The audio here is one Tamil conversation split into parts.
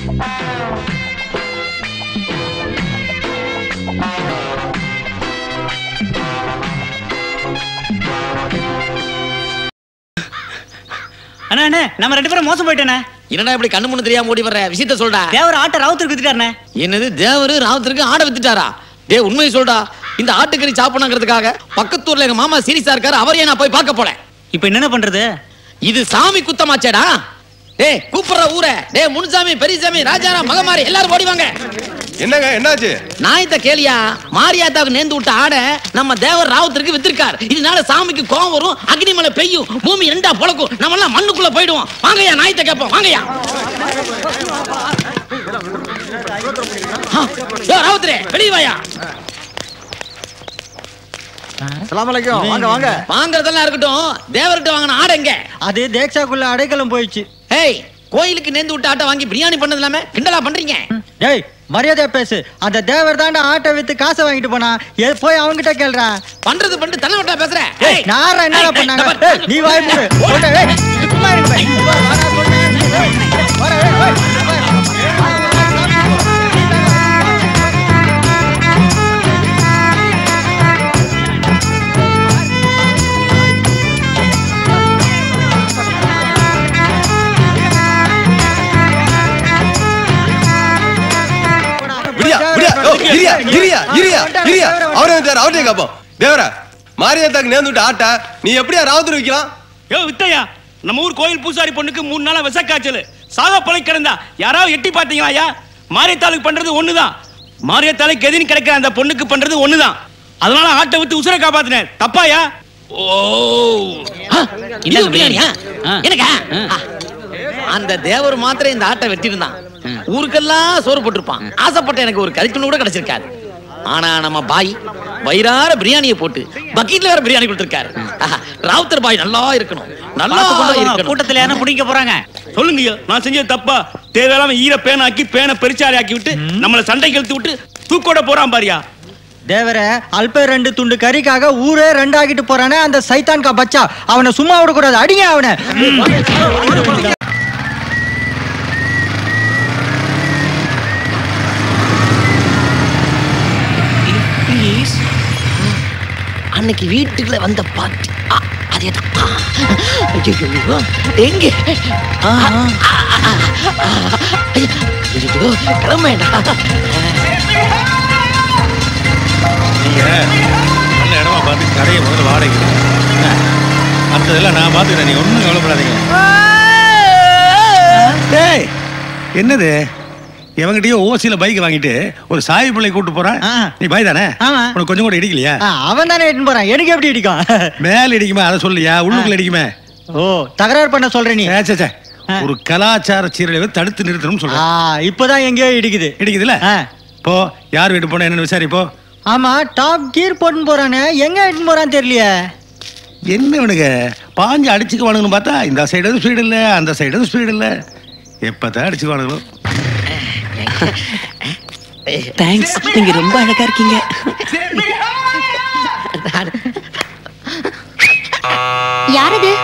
அண்ணா அண்ணா நம்ம ரெண்டு பேரும் மோசம் போயிட்டேண்ணே என்னடா இப்படி கண்ணு முன்னு தெரியாம ஓடி வர்ற விஷயத்த சொல்டா தேவர் ஆட்டை ராவுத்தருக்கு வித்துட்டாருண்ணே என்னது தேவரு ராவத்திற்கு ஆடை வித்துட்டாரா டே உண்மையை சொல்டா இந்த ஆட்டுக்கறி சாப்பிடணுங்கிறதுக்காக பக்கத்தூர்ல எங்க மாமா சீரியஸா இருக்காரு அவரையே நான் போய் பார்க்க போறேன் இப்போ என்னென்ன பண்றது இது சாமி குத்தமாச்சேடா டேய் கூப்பிடுற ஊரே டேய் முனுசாமி பெரியசாமி ராஜாராம் மகமாரி எல்லாரும் ஓடி வாங்க என்னங்க என்னாச்சு நாயத்த கேளியா மாரியாத்தாவுக்கு நேர்ந்து விட்ட ஆடை நம்ம தேவர் ராவத்திற்கு வித்திருக்கார் இதனால சாமிக்கு கோவம் வரும் அக்னிமலை பெய்யும் பூமி ரெண்டா பொழக்கும் நம்ம எல்லாம் மண்ணுக்குள்ள போயிடுவோம் வாங்கய்யா நாயத்தை கேட்போம் வாங்கய்யா ஆ, யோ, ராவுத்தரே வெளிய வாயா சலாமலைக்கும் வாங்க வாங்க வாங்குறதெல்லாம் இருக்கட்டும் தேவர்கிட்ட வாங்கின ஆடை எங்க அது தேக்ஷாக்குள்ள அடைக்கலம் போயிடுச்சு ஏய் கோயிலுக்கு நேர்ந்து விட்ட ஆட்டை வாங்கி பிரியாணி பண்ணது இல்லாம கிண்டலா பண்றீங்க டேய் மரியாதையா பேசு அந்த தேவர் தாண்டா ஆட்டை வித்து காசை வாங்கிட்டு போனா ஏ, போய் அவங்கிட்ட கேளுடா பண்றது பண்ணிட்டு தலைவட்டா பேசுற ஏய், நாரா என்னடா பண்ணாங்க ஏய், நீ வாய் மூடு போடா, ஏய், சும்மா இருங்க பாய். வாடா, சொன்னேன். ஏய், வாடா, ஏய், ஏய். விடியா விடியா ஓ, இரியா இரியா இரியா இரியா அவரே வந்தாரு அவர்கிட்ட கேப்போம் தேவரா மாரியாத்தாக்கு நேர்ந்து விட்ட ஆட்டா நீ எப்படியா ராவுத்தர் வைக்கலாம் யோ வித்தையா நம்ம ஊர் கோயில் பூசாரி பொண்ணுக்கு மூணு நாளா விச காய்ச்சல் சாக பழை கிடந்தா யாராவது எட்டி பார்த்தீங்களா ஐயா மாரியத்தாளுக்கு பண்றது ஒண்ணுதான் மாரியத்தாளுக்கு எதிரி கிடைக்கிற அந்த பொண்ணுக்கு பண்றது ஒண்ணுதான் அதனால ஆட்டை விட்டு உசுரை காப்பாத்தினேன் தப்பாயா ஓ இது பிரியாணியா எனக்கா அந்த தேவர் மாத்திரம் இந்த ஆட்டை வெட்டியிருந்தான் ஊருக்கெல்லாம் சோறு போட்டிருப்பான் ஆசைப்பட்ட எனக்கு ஒரு கறித்துண்டு கூட கிடைச்சிருக்காது ஆனா நம்ம பாய் வயிறார பிரியாணியை போட்டு பக்கெட்ல வேற பிரியாணி கொடுத்திருக்காரு ஆஹா, ராவுத்தர் பாய் நல்லா இருக்கணும் நல்லா பார்த்து கொண்டு வாங்க. இருக்கணும் கூட்டத்துல யாரும் பிடிக்க போறாங்க சொல்லுங்கய்யா நான் செஞ்சது தப்பா தேவையில்லாம ஈர பேனாக்கி பேனை பெருச்சாரி ஆக்கி விட்டு நம்மளை சண்டை கழுத்து விட்டு தூக்கோட போறான் பாரியா தேவரே அல்ப ரெண்டு துண்டு கறிக்காக ஊரே ரெண்டாக்கிட்டு போறானே அந்த சைத்தான் கா பச்சா அவனை சும்மா விடக்கூடாது அடிங்க அவனை ப்ளீஸ் அன்னைக்கு வீட்டுக்குள்ள வந்த பாட்டி ஆ, அதேதான் ஆ, ஐயையோ, எங்க ஆ, ஆ, ஆ, ஆ, ஐயோ, ஐயையோ, கிளம்பேண்டா நீங்க நல்ல இடமா பார்த்து கடையை முதல்ல வாடகை மற்றதெல்லாம் நான் பார்த்துக்கிறேன் நீங்க ஒன்றும் கவலைப்படாதீங்க டேய் என்னது எவங்கிட்டயோ ஓசியில பைக் வாங்கிட்டு ஒரு சாய் பிள்ளை கூட்டு போறான் ஆ. நீ பாய் தானே ஆமா. உனக்கு கொஞ்சம் கூட இடிக்கலையா அவன் தானே எடுத்துன்னு போறான் எனக்கு எப்படி இடிக்கும் மேல இடிக்குமே அதை சொல்லியா உள்ளுக்குள்ள இடிக்குமே ஓ தகராறு பண்ண சொல்ற நீ சே, சே, சே. ஆ. ஒரு கலாச்சார சீரழிவை தடுத்து நிறுத்தணும்னு ஆ, சொல்றேன் இப்பதான் எங்கேயோ இடிக்குது இடிக்குதுல ஆ. போ யார் வீட்டு போன என்னன்னு விசாரிப்போ ஆமா டாப் கீர் போட்டுன்னு போறானே எங்க எடுத்துன்னு போறான்னு தெரியலையே என்ன இவனுங்க பாஞ்சு அடிச்சுக்குவானுங்கன்னு பார்த்தா இந்த சைடு எதுவும் ஸ்பீடு இல்லை அந்த சைடு எதுவும் ஸ்பீடு இல்லை எப்பதான் அடிச்சுக்குவானுங்களோ தேங்க்ஸ் நீங்க ரொம்ப அழகா இருக்கீங்க யார் அது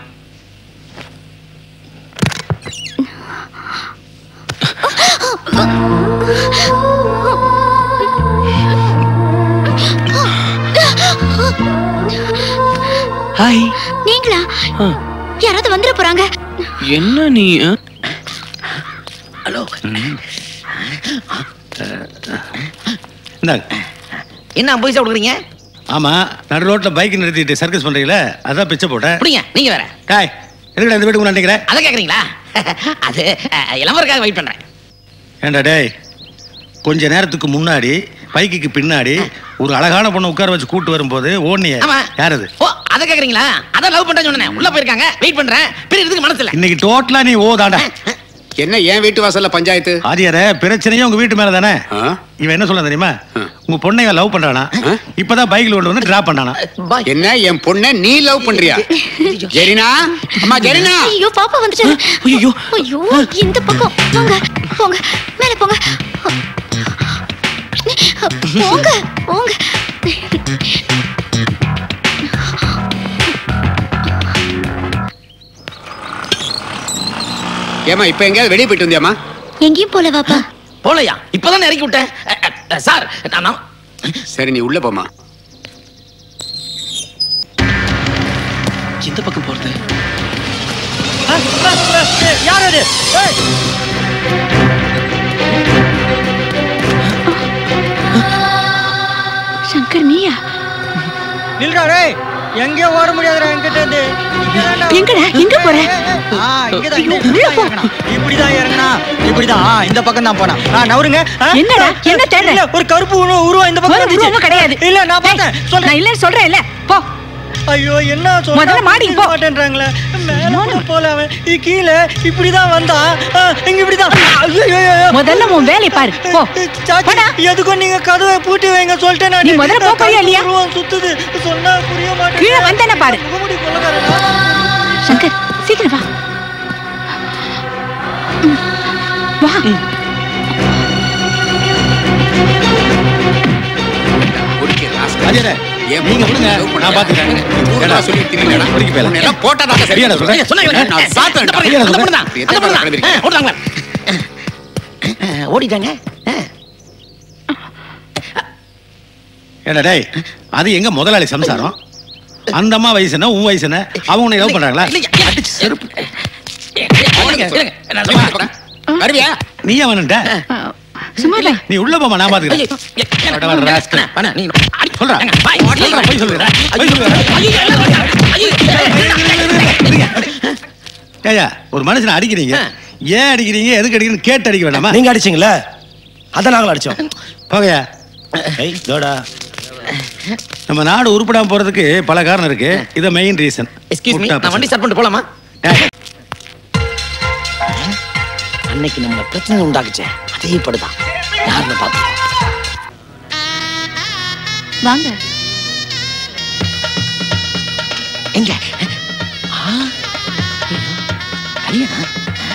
ஹாய் நீங்களா யாராவது வந்துட போறாங்க என்ன நீ ஹலோ இந்தாங்க என்ன போய் கொடுக்குறீங்க ஆமா நடு ரோட்ல பைக் நிறுத்திட்டு சர்க்கஸ் பண்றீங்களே அதான் பிச்சை போட்டேன் அப்படிங்க நீங்க வேற டாய் எதுக்குடா இந்த வீட்டுக்கு நினைக்கிறேன் அதை கேக்குறீங்களா அது அஹ், இளவரக்காக வெயிட் பண்றேன் ஏண்டா டேய் கொஞ்ச நேரத்துக்கு முன்னாடி பைக்குக்கு பின்னாடி ஒரு அழகான பொண்ணை உட்கார வச்சு கூட்டு வரும்போது ஓடுனியே ஆமா யார் அது ஓ அதை கேக்குறீங்களா அதான் லவ் பண்றேன்னு சொன்னேன் உள்ள போயிருக்காங்க வெயிட் பண்றேன் பிரியறதுக்கு மனசு இல்ல இன்னைக்கு டோட்டலா நீ ஓ தாண்டா என்ன ஏன் வீட்டு வாசல்ல பஞ்சாயத்து ஆதியார பிரச்சனையும் உங்க வீட்டு மேல தானே ஆ? இவன் என்ன சொல்ல தெரியுமா உங்க பொண்ணை இவன் லவ் பண்றானா இப்பதான் பைக்ல கொண்டு வந்து டிராப் பண்ணானா பாய் என்ன என் பொண்ண நீ லவ் பண்றியா ஜெரினா அம்மா ஜெரினா ஐயோ பாப்பா வந்துட்டாரு ஐயோ. ஐயோ இந்த பக்கம் போங்க போங்க மேல போங்க போங்க போங்க ஏமா இப்ப எங்கேயாவது வெளியே போயிட்டு வந்தியாமா எங்கேயும் போல வாப்பா போலையா இப்பதான் இறக்கி விட்டேன் அ, அ, அ, சார் நான் நான்- சரி நீ உள்ள போமா இந்த பக்கம் போறது யார் அது ஏய், சங்கர் நீயா நில்றா டேய் எங்கேயும் ஓட முடியாதுடா என்கிட்ட இருந்து இங்கதான்டா. எங்கடா? எங்க போற? ஆ, இங்கதான், ஐயோ, இங்க- உள்ள போ. இறங்கணும். இப்படிதான் இறங்கனா இப்படிதான் ஆ, இந்த பக்கம் தான் போனா ஆ, நவருங்க ஆ, என்னடா? என்ன தேடுற? இல்ல, ஒரு கருப்பு உரு- உருவம் இந்த பக்கம் ஒரு வந்துச்சு. உருவமும் கிடையாது இல்ல நான் பார்த்தேன் நான் சொல்றேன் இல்லன்னு சொல்றேன் இல்ல போ ஐயோ என்ன சொல்றா? முதல்ல மாடிக்கு போ. மாட்டேன்றாங்களே மேல கூட போல அவன் இது கீழே இப்படிதான் வந்தான் ஆ, இங்க இப்படிதான் ஐயோ, ஐயோ, ஐயோ. முதல்ல உன் வேலையை பாரு போ சாச்சி, போடா. எதுக்கும் நீங்க கதவை பூட்டி வைங்க சொல்லிட்டேன் நான் நீ முதல்ல போ, போறியா இல்லையா? உருவம் சுத்துது சொன்னா புரிய மாட்டேன் கீழே வந்தேனே பாரு. முகமுடி கொள்ளக்காரனா? சங்கர் சீக்கிரம் வா ம். வா குடிக்கிற ராஸ்கல். அஜயனே, ஏன் நீங்க பொண்ணு விடுங்க, love பண்ற? நான் பாத்துக்கிறேன். நீ ஊருக்கா சொல்லி திரியுறடா. குடிக்க போயிடலாம். உன்னை எல்லாம் போட்டாதாங்க சரி. சரியா நான் சொல்றேன். ஐயா, சொன்னாங்க நான் ஆ, சாத்தேன்டா. அந்த பாருங்க, ஐயா, அந்த சொல்றேன். பொண்ணு தான், அந்த எத்தனை பொண்ணு தான். கிளம்பிருக்கீங்க? ஆ, ஓடுறாங்க. ஆ, ஓடிட்டாங்க ஆ. ஏடா டேய் அது எங்க முதலாளி சம்சாரம் அந்த அம்மா வயசு என்ன உன் வயசு என்ன அவங்க உன்னை லவ் பண்றாங்களா இல்லைங்க, ஐயா, செருப்பு. இல்லைங்க, இல்லைங்க, நான் சொல்றேன். வருவியா நீ அவன்ட்ட சும்மா இல்ல நீ உள்ள போமா நான் ஐயோ, பாத்துக்கிறேன் ஐயா, அட, வர rascal. அண்ணா, அண்ணா, நீ அடி, சொல்றா. ஏங்க, வாய், சொல்றா, போய் சொல்லுடா. போய் சொல்லுடா. ஐயோ, ஐயோ, ஐயோ. ஏய்யா ஒரு மனுஷனை அடிக்கிறீங்க ஏன் அடிக்கிறீங்க எதுக்கு அடிக்கிறீங்கன்னு கேட்டு அடிக்க வேண்டாமா நீங்க அடிச்சீங்களா அதான் நாங்களும் அடிச்சோம் போகையா ஏய் தோடா நம்ம நாடு உருப்படாம போறதுக்கு பல காரணம் இருக்கு இது மெயின் ரீசன் எக்ஸ்கியூஸ் மீ நான் வண்டி ஸ்டார்ட் பண்ணிட்டு போலாமா அன்னைக்கு நம்மள பிரச்சனை உண்டாக்குச்சே அதே படுதான் யாருன்னு பார்த்து வாங்க எங்க ஆ, ஐயோ, கல்யாணம்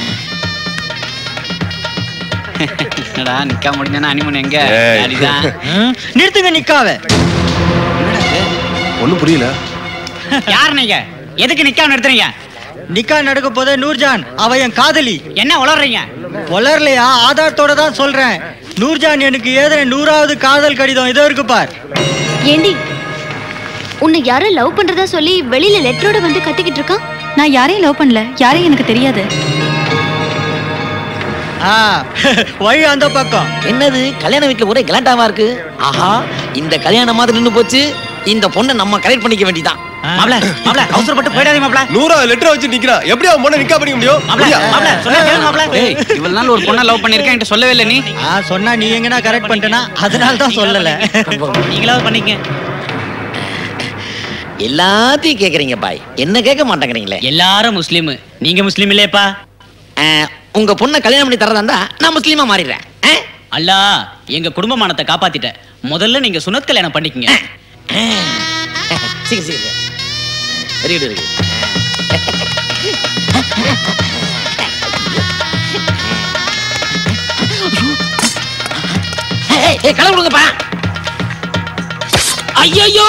என்னடா நிக்க முடிஞ்சா அனிமன் எங்க ஏய். அடிதான் ம், நிறுத்துங்க நிக்காவ ஒண்ணும் புரியல யார் நீங்க எதுக்கு நிக்காம நிறுத்துறீங்க நிக்கா நடக்க போதே நூர்ஜான் அவ என் காதலி என்ன உளறீங்க வளரலையா ஆதாரத்தோட தான் சொல்றேன் நூர்ஜான் எனக்கு ஏதன நூறாவது காதல் கடிதம் இதோ இருக்கு பார் ஏண்டி உன்னை யாரும் லவ் பண்றதா சொல்லி வெளியில லெட்டரோட வந்து கத்திக்கிட்டு இருக்கான் நான் யாரையும் லவ் பண்ணல யாரையும் எனக்கு தெரியாது ஆ வழி அந்த பக்கம் என்னது கல்யாண வீட்டுல ஒரே கலாட்டாவா இருக்கு ஆஹா இந்த கல்யாணம் மாதிரி நின்னு போச்சு இந்த பொண்ணை நம்ம கரெக்ட் பண்ணிக்க வேண்டியதான் மாப்ள மாப்ள அவசரப்பட்டு போயிடாதீங்க மாப்ள நூறாவது லெட்டர் வச்சு நிக்கிறான் எப்படி அவன் பொண்ணை நிக்கா பண்ணிக்க முடியும் மாப்ள முடியா? மாப்ள சொன்னா கேளு மாப்ள ஏய் இவ்வளவு நாள் ஒரு பொண்ணை லவ் பண்ணிருக்கேன் என்கிட்ட சொல்லவே இல்லை நீ ஆ சொன்னா நீ எங்கனா கரெக்ட் பண்ணிட்டனா அதனால தான் சொல்லல நீங்களாவது பண்ணிக்க எல்லாத்தையும் கேக்குறீங்க பாய் என்ன கேட்க மாட்டேங்கிறீங்களே எல்லாரும் முஸ்லீம் நீங்க முஸ்லீம் இல்லையப்பா ஆ, உங்க பொண்ணை கல்யாணம் பண்ணி தரதா இருந்தா நான் முஸ்லீமா மாறிடுறேன் ஆ? அல்லா எங்க குடும்ப மானத்தை காப்பாத்திட்ட முதல்ல நீங்க சுனத் கல்யாணம் பண்ணிக்கங்க ஆ. சீக்கிரம் சீக்கிரம் வெரி குட் வெரி குட் ஏய் கலர் கொடுங்கப்பா ஐயோ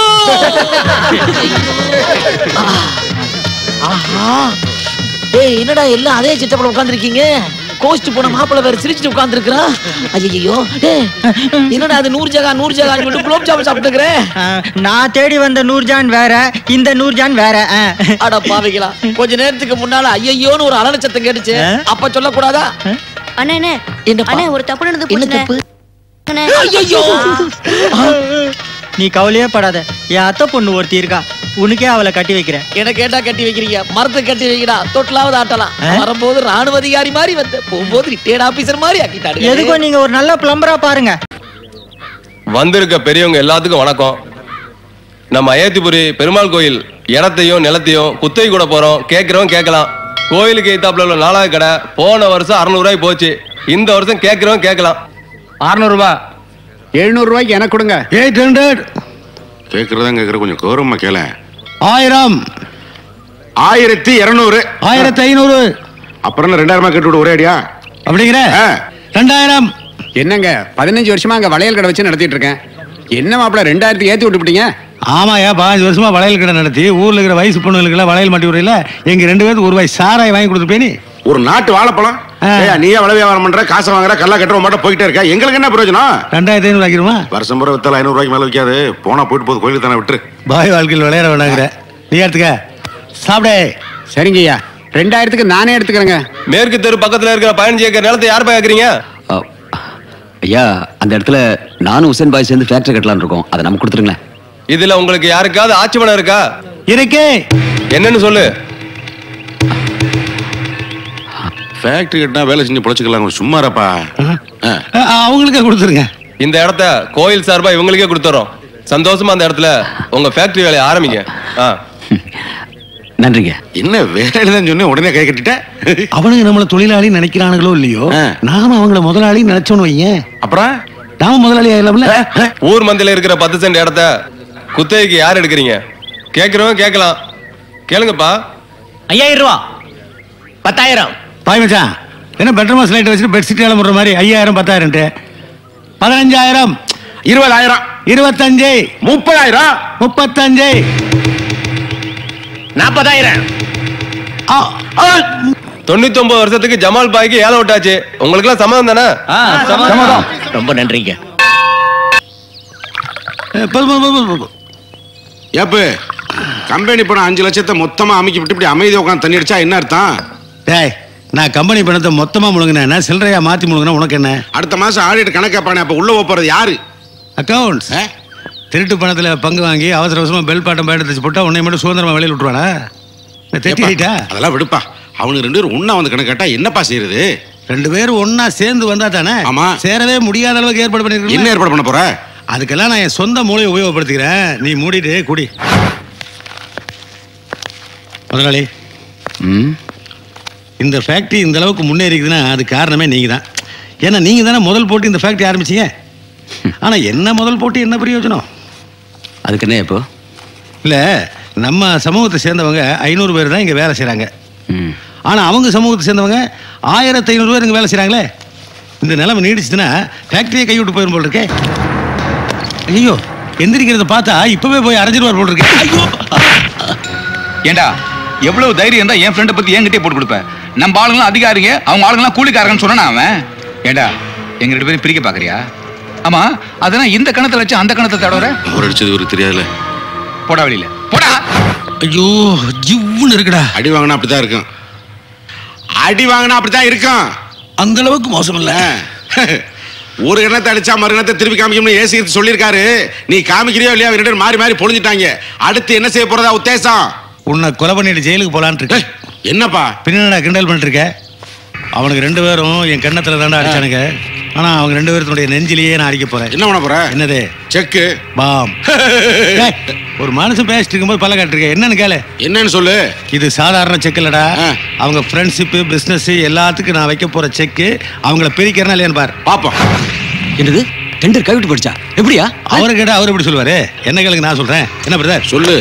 ஆஹா ஏய் என்னடா எல்லாம் அதே சிட்டப்பட உட்காந்துருக்கீங்க கோஸ்ட் போன மாப்பிள்ளை வேற சிரிச்சுட்டு உட்காந்துருக்கிறான் ஐயோ ஏய் என்னடா அது நூறு ஜகா நூறு ஜகா சொல்லிட்டு குலோப் ஜாமுன் சாப்பிட்டுக்கிறேன் ஆ, நான் தேடி வந்த நூர்ஜான் வேற இந்த நூர்ஜான் வேற ஆ. அட பாவிகளா கொஞ்ச நேரத்துக்கு முன்னால ஐயோன்னு ஒரு அலற சத்தம் கேட்டுச்சு ஆ? அப்ப சொல்லக்கூடாதா அண்ணா என்ன என்னப்பா? அண்ணா ஒரு தப்பு நடந்து என்ன போச்சுண்ணே. தப்பு அண்ணே. ஐயோ நீ கவலையே படாத என் அத்தை பொண்ணு ஒருத்தி இருக்கா உனக்கே அவளை கட்டி வைக்கிறேன் என்ன கேட்டா கட்டி வைக்கிறீங்க மரத்தை கட்டி வைக்கிறா தொட்டிலாவது ஆட்டலாம் ஆ? வரும்போது ராணுவ அதிகாரி மாதிரி வந்து போகும்போது ரிட்டையர்ட் ஆபீசர் மாதிரி ஆக்கிட்டாரு எதுக்கும் நீங்க ஒரு நல்ல பிளம்பரா பாருங்க வந்திருக்க பெரியவங்க எல்லாத்துக்கும் வணக்கம் நம்ம அயோத்திபுரி பெருமாள் கோயில் இடத்தையும் நிலத்தையும் குத்தகை கூட போறோம் கேட்கிறவங்க கேட்கலாம் கோயிலுக்கு எய்தாப்புல உள்ள நாலாவது கடை போன வருஷம் அறுநூறுவாய் போச்சு இந்த வருஷம் கேட்கிறவங்க கேட்கலாம் அறுநூறுபா எழுநூறு ரூபாய்க்கு எனக்கு கொடுங்க எயிட் ஹண்ட்ரட் கேட்கறதா கேட்கற கொஞ்சம் கௌரவமா கேள ஆயிரம் ஆயிரத்தி இருநூறு ஆயிரத்தி ஐநூறு அப்புறம் என்ன ரெண்டாயிரமா கேட்டு விடு ஒரே அடியா அப்படிங்கிற ஆ. ரெண்டாயிரம் என்னங்க பதினஞ்சு வருஷமா அங்க வளையல் கடை வச்சு நடத்திட்டு இருக்கேன் என்ன மாப்பிள்ள ரெண்டாயிரத்தி ஏத்தி விட்டுப்பிட்டீங்க ஆமாயா பாஞ்சு வருஷமா வளையல் கடை நடத்தி ஊர்ல இருக்கிற வயசு பொண்ணுகளுக்கு வளையல் மாட்டி விடுறீல எங்க ரெண்டு பேருக்கு ஒரு ரூபாய் சாராய் வாங்கி கொடுத்துருப்பே நீ ஒரு நாட்டு வாழைப்பழம் ஏய்யா, நீயே வள வியாபாரம் பண்ற காசை வாங்குற கல்லா கட்டுற மட்டும் போயிட்டே இருக்க எங்களுக்கு என்ன பிரயோஜனம் ரெண்டாயிரத்தி ஐநூறு ஆக்கிடுமா வருஷம் பூரா வித்தால ஐநூறு ரூபாய்க்கு மேல விற்காது போனா போயிட்டு போகுது கோயிலுக்கு தானே விட்டுரு பாய் வாழ்க்கையில் விளையாட வேணாங்கிற நீ எடுத்துக்க சாப்பிடே சரிங்க ஐயா ரெண்டாயிரத்துக்கு நானே எடுத்துக்கிறேங்க மேற்கு தெரு பக்கத்துல இருக்கிற பதினஞ்சு ஏக்கர் நிலத்தை யார் போய் கேக்குறீங்க ஐயா அந்த இடத்துல நானும் உசேன் பாய் சேர்ந்து ஃபேக்டரி கட்டலாம்னு இருக்கோம் அதை நம்ம கொடுத்துருங்களேன் இதுல உங்களுக்கு யாருக்காவது ஆட்சேபணம் இருக்கா இருக்கே என்னன்னு சொல்லு ஃபேக்டரி கட்டினா வேலை செஞ்சு பொழைச்சிக்கலாம் சும்மா இருப்பா அவங்களுக்கே கொடுத்துருங்க இந்த இடத்த கோயில் சார்பா இவங்களுக்கே கொடுத்துறோம் சந்தோஷமா அந்த இடத்துல உங்க ஃபேக்டரி வேலையை ஆரம்பிங்க ஆ. நன்றிங்க என்ன வேலை தான் சொன்னேன் உடனே கை கட்டிட்ட அவனுங்க நம்மள தொழிலாளி நினைக்கிறானுங்களோ இல்லையோ நாம அவங்கள முதலாளி நினைச்சோன்னு வையேன் அப்புறம் நாம முதலாளி ஆயிடலாம்ல ஊர் மந்தில இருக்கிற பத்து சென்ட் இடத்த குத்தகைக்கு யார் எடுக்கிறீங்க கேட்கிறவங்க கேட்கலாம் கேளுங்கப்பா ஐயாயிரம் ரூபா பத்தாயிரம் பாய் மச்சான் என்ன பெட்ரூம் லைட் வச்சுட்டு பெட்ஷீட் எல்லாம் போடுற மாதிரி ஐயாயிரம் பத்தாயிரம் பதினஞ்சாயிரம் இருபதாயிரம் இருபத்தஞ்சு முப்பதாயிரம் முப்பத்தஞ்சு நாற்பதாயிரம் தொண்ணூத்தி ஒன்பது வருஷத்துக்கு ஜமால் பாய்க்கு ஏழை விட்டாச்சு உங்களுக்கு எல்லாம் சம்மதம் தானே ரொம்ப நன்றிங்க ஏப்பு கம்பெனி பணம் அஞ்சு லட்சத்தை மொத்தமா அமைக்கி விட்டு இப்படி அமைதி உட்காந்து தண்ணி அடிச்சா என்ன அர்த்தம் டேய் நான் கம்பெனி பணத்தை மொத்தமா முழுங்கினேன் சில்லறையா மாத்தி முழுங்கினா உனக்கு என்ன அடுத்த மாசம் ஆடிட்டு கணக்காப்பானே அப்ப உள்ள போறது யாரு அக்கவுண்ட்ஸ் திருட்டு பணத்துல பங்கு வாங்கி அவசர அவசரமா பெல் பாட்டம் பயணம் தச்சு போட்டா உன்னை மட்டும் சுதந்திரமா வெளியில் விட்டுருவானா தெட்டிட்டா அதெல்லாம் விடுப்பா அவனுக்கு ரெண்டு பேரும் ஒண்ணா வந்து கணக்கு கேட்டா என்னப்பா செய்யறது ரெண்டு பேரும் ஒண்ணா சேர்ந்து வந்தா தானே ஆமா. சேரவே முடியாத அளவுக்கு ஏற்பாடு பண்ணிருக்கீங்க என்ன ஏற்பாடு பண்ண போற அதுக்கெல்லாம் நான் என் சொந்த மூளையை உபயோகப்படுத்திக்கிறேன் நீ மூடிட்டு குடி முதலாளி இந்த ஃபேக்டரி இந்த அளவுக்கு முன்னேறிக்குதுன்னா அது காரணமே நீங்க தான் ஏன்னா நீங்க தானே முதல் போட்டு இந்த ஃபேக்டரி ஆரம்பிச்சீங்க ஆனா என்ன முதல் போட்டு என்ன பிரயோஜனம் அதுக்கு என்ன இப்போ இல்ல நம்ம சமூகத்தை சேர்ந்தவங்க ஐநூறு பேர் தான் இங்க வேலை செய்றாங்க ஆனா அவங்க சமூகத்தை சேர்ந்தவங்க ஆயிரத்தி ஐநூறு பேர் இங்க வேலை செய்றாங்களே இந்த நிலைமை நீடிச்சுதுன்னா ஃபேக்டரியே கைவிட்டு போயிடும் போல் இருக்கே ஐயோ எந்திரிக்கிறத பார்த்தா இப்பவே போய் அரைஞ்சிருவார் போல் இருக்கே ஐயோ ஏண்டா எவ்வளவு தைரியம் இருந்தா என் ஃப்ரெண்டை பத்தி என்கிட்டயே போட்டு கொடுப்பேன் நம்ம ஆளுங்களாம் அதிகாரிங்க அவங்க ஆளுங்களாம் கூலிக்காரங்கன்னு சொன்னா அவன் ஏண்டா எங்க ரெண்டு பேரும் பிரிக்க பாக்குறியா ஆமா அதெல்லாம் இந்த கணத்துல வச்சு அந்த கணத்தை தடவற அவர் அடிச்சது இவருக்கு தெரியாதுல போடா வெளியில போடா ஐயோ ஜிவ்னு இருக்குடா அடி வாங்கினா அப்படிதான் இருக்கும் அடி வாங்கினா அப்படித்தான் இருக்கும் அந்த அளவுக்கு மோசம் இல்ல ஒரு கிணத்தை அடிச்சா மறு கிணத்தை திருப்பி காமிக்கணும்னு ஏசி சொல்லியிருக்காரு நீ காமிக்கிறியோ இல்லையா ரெண்டு பேரும் மாறி மாறி பொழிஞ்சிட்டாங்க அடுத்து என்ன செய்ய போறதா உத்தேசம் உன்னை கொலை பண்ணிட்டு ஜெயிலுக்கு போலான்ட்டு இருக்கு என்னப்பா பின்னா கிண்டல் பண்ணிட்டு இருக்க அவனுக்கு ரெண்டு பேரும் என் கண்ணத்துல தாண்டா அடிச்சானுங்க ஆனா அவங்க ரெண்டு பேர்த்துடைய நெஞ்சிலேயே நான் அடிக்க போறேன் என்ன பண்ண போற என்னது செக்கு பாம் டேய், ஒரு மனுஷன் பேசிட்டு இருக்கும்போது பல்ல காட்டிருக்க என்னன்னு கேளு என்னன்னு சொல்லு இது சாதாரண செக் இல்லடா அவங்க ஃப்ரெண்ட்ஷிப்பு பிசினஸ் எல்லாத்துக்கும் நான் வைக்க போற செக்கு அவங்கள பிரிக்கிறனா இல்லையான்னு பார் பாப்போம் என்னது டெண்டர் கைவிட்டு போயிடுச்சா எப்படியா அவரை கேட்டா அவர் எப்படி சொல்லுவாரு என்ன கேளுங்க நான் சொல்றேன் என்ன பிரதர் சொல்லு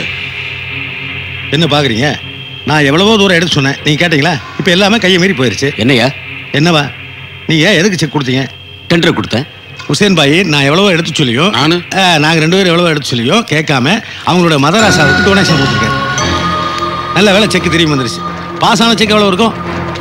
என்ன பாக்குறீங்க நான் எவ்வளவோ தூரம் எடுத்து சொன்னேன் நீங்க கேட்டீங்களா இப்போ எல்லாமே கையை மீறி போயிருச்சு என்னையா என்னவா நீங்க ஏதுக்கு செக் கொடுத்தீங்க டெண்டர் கொடுத்தேன் ஹுசேன் பாய் நான் எவ்வளவோ எடுத்து சொல்லியும் நானு நாங்க ரெண்டு பேரும் எவ்வளவோ எடுத்து சொல்லியும் கேட்காம அவங்களோட மதராசாவுக்கு டொனேஷன் கொடுத்துருக்கேன் நல்ல வேலை செக் திரும்பி வந்துருச்சு பாஸ் ஆன செக் எவ்வளவு இருக்கும்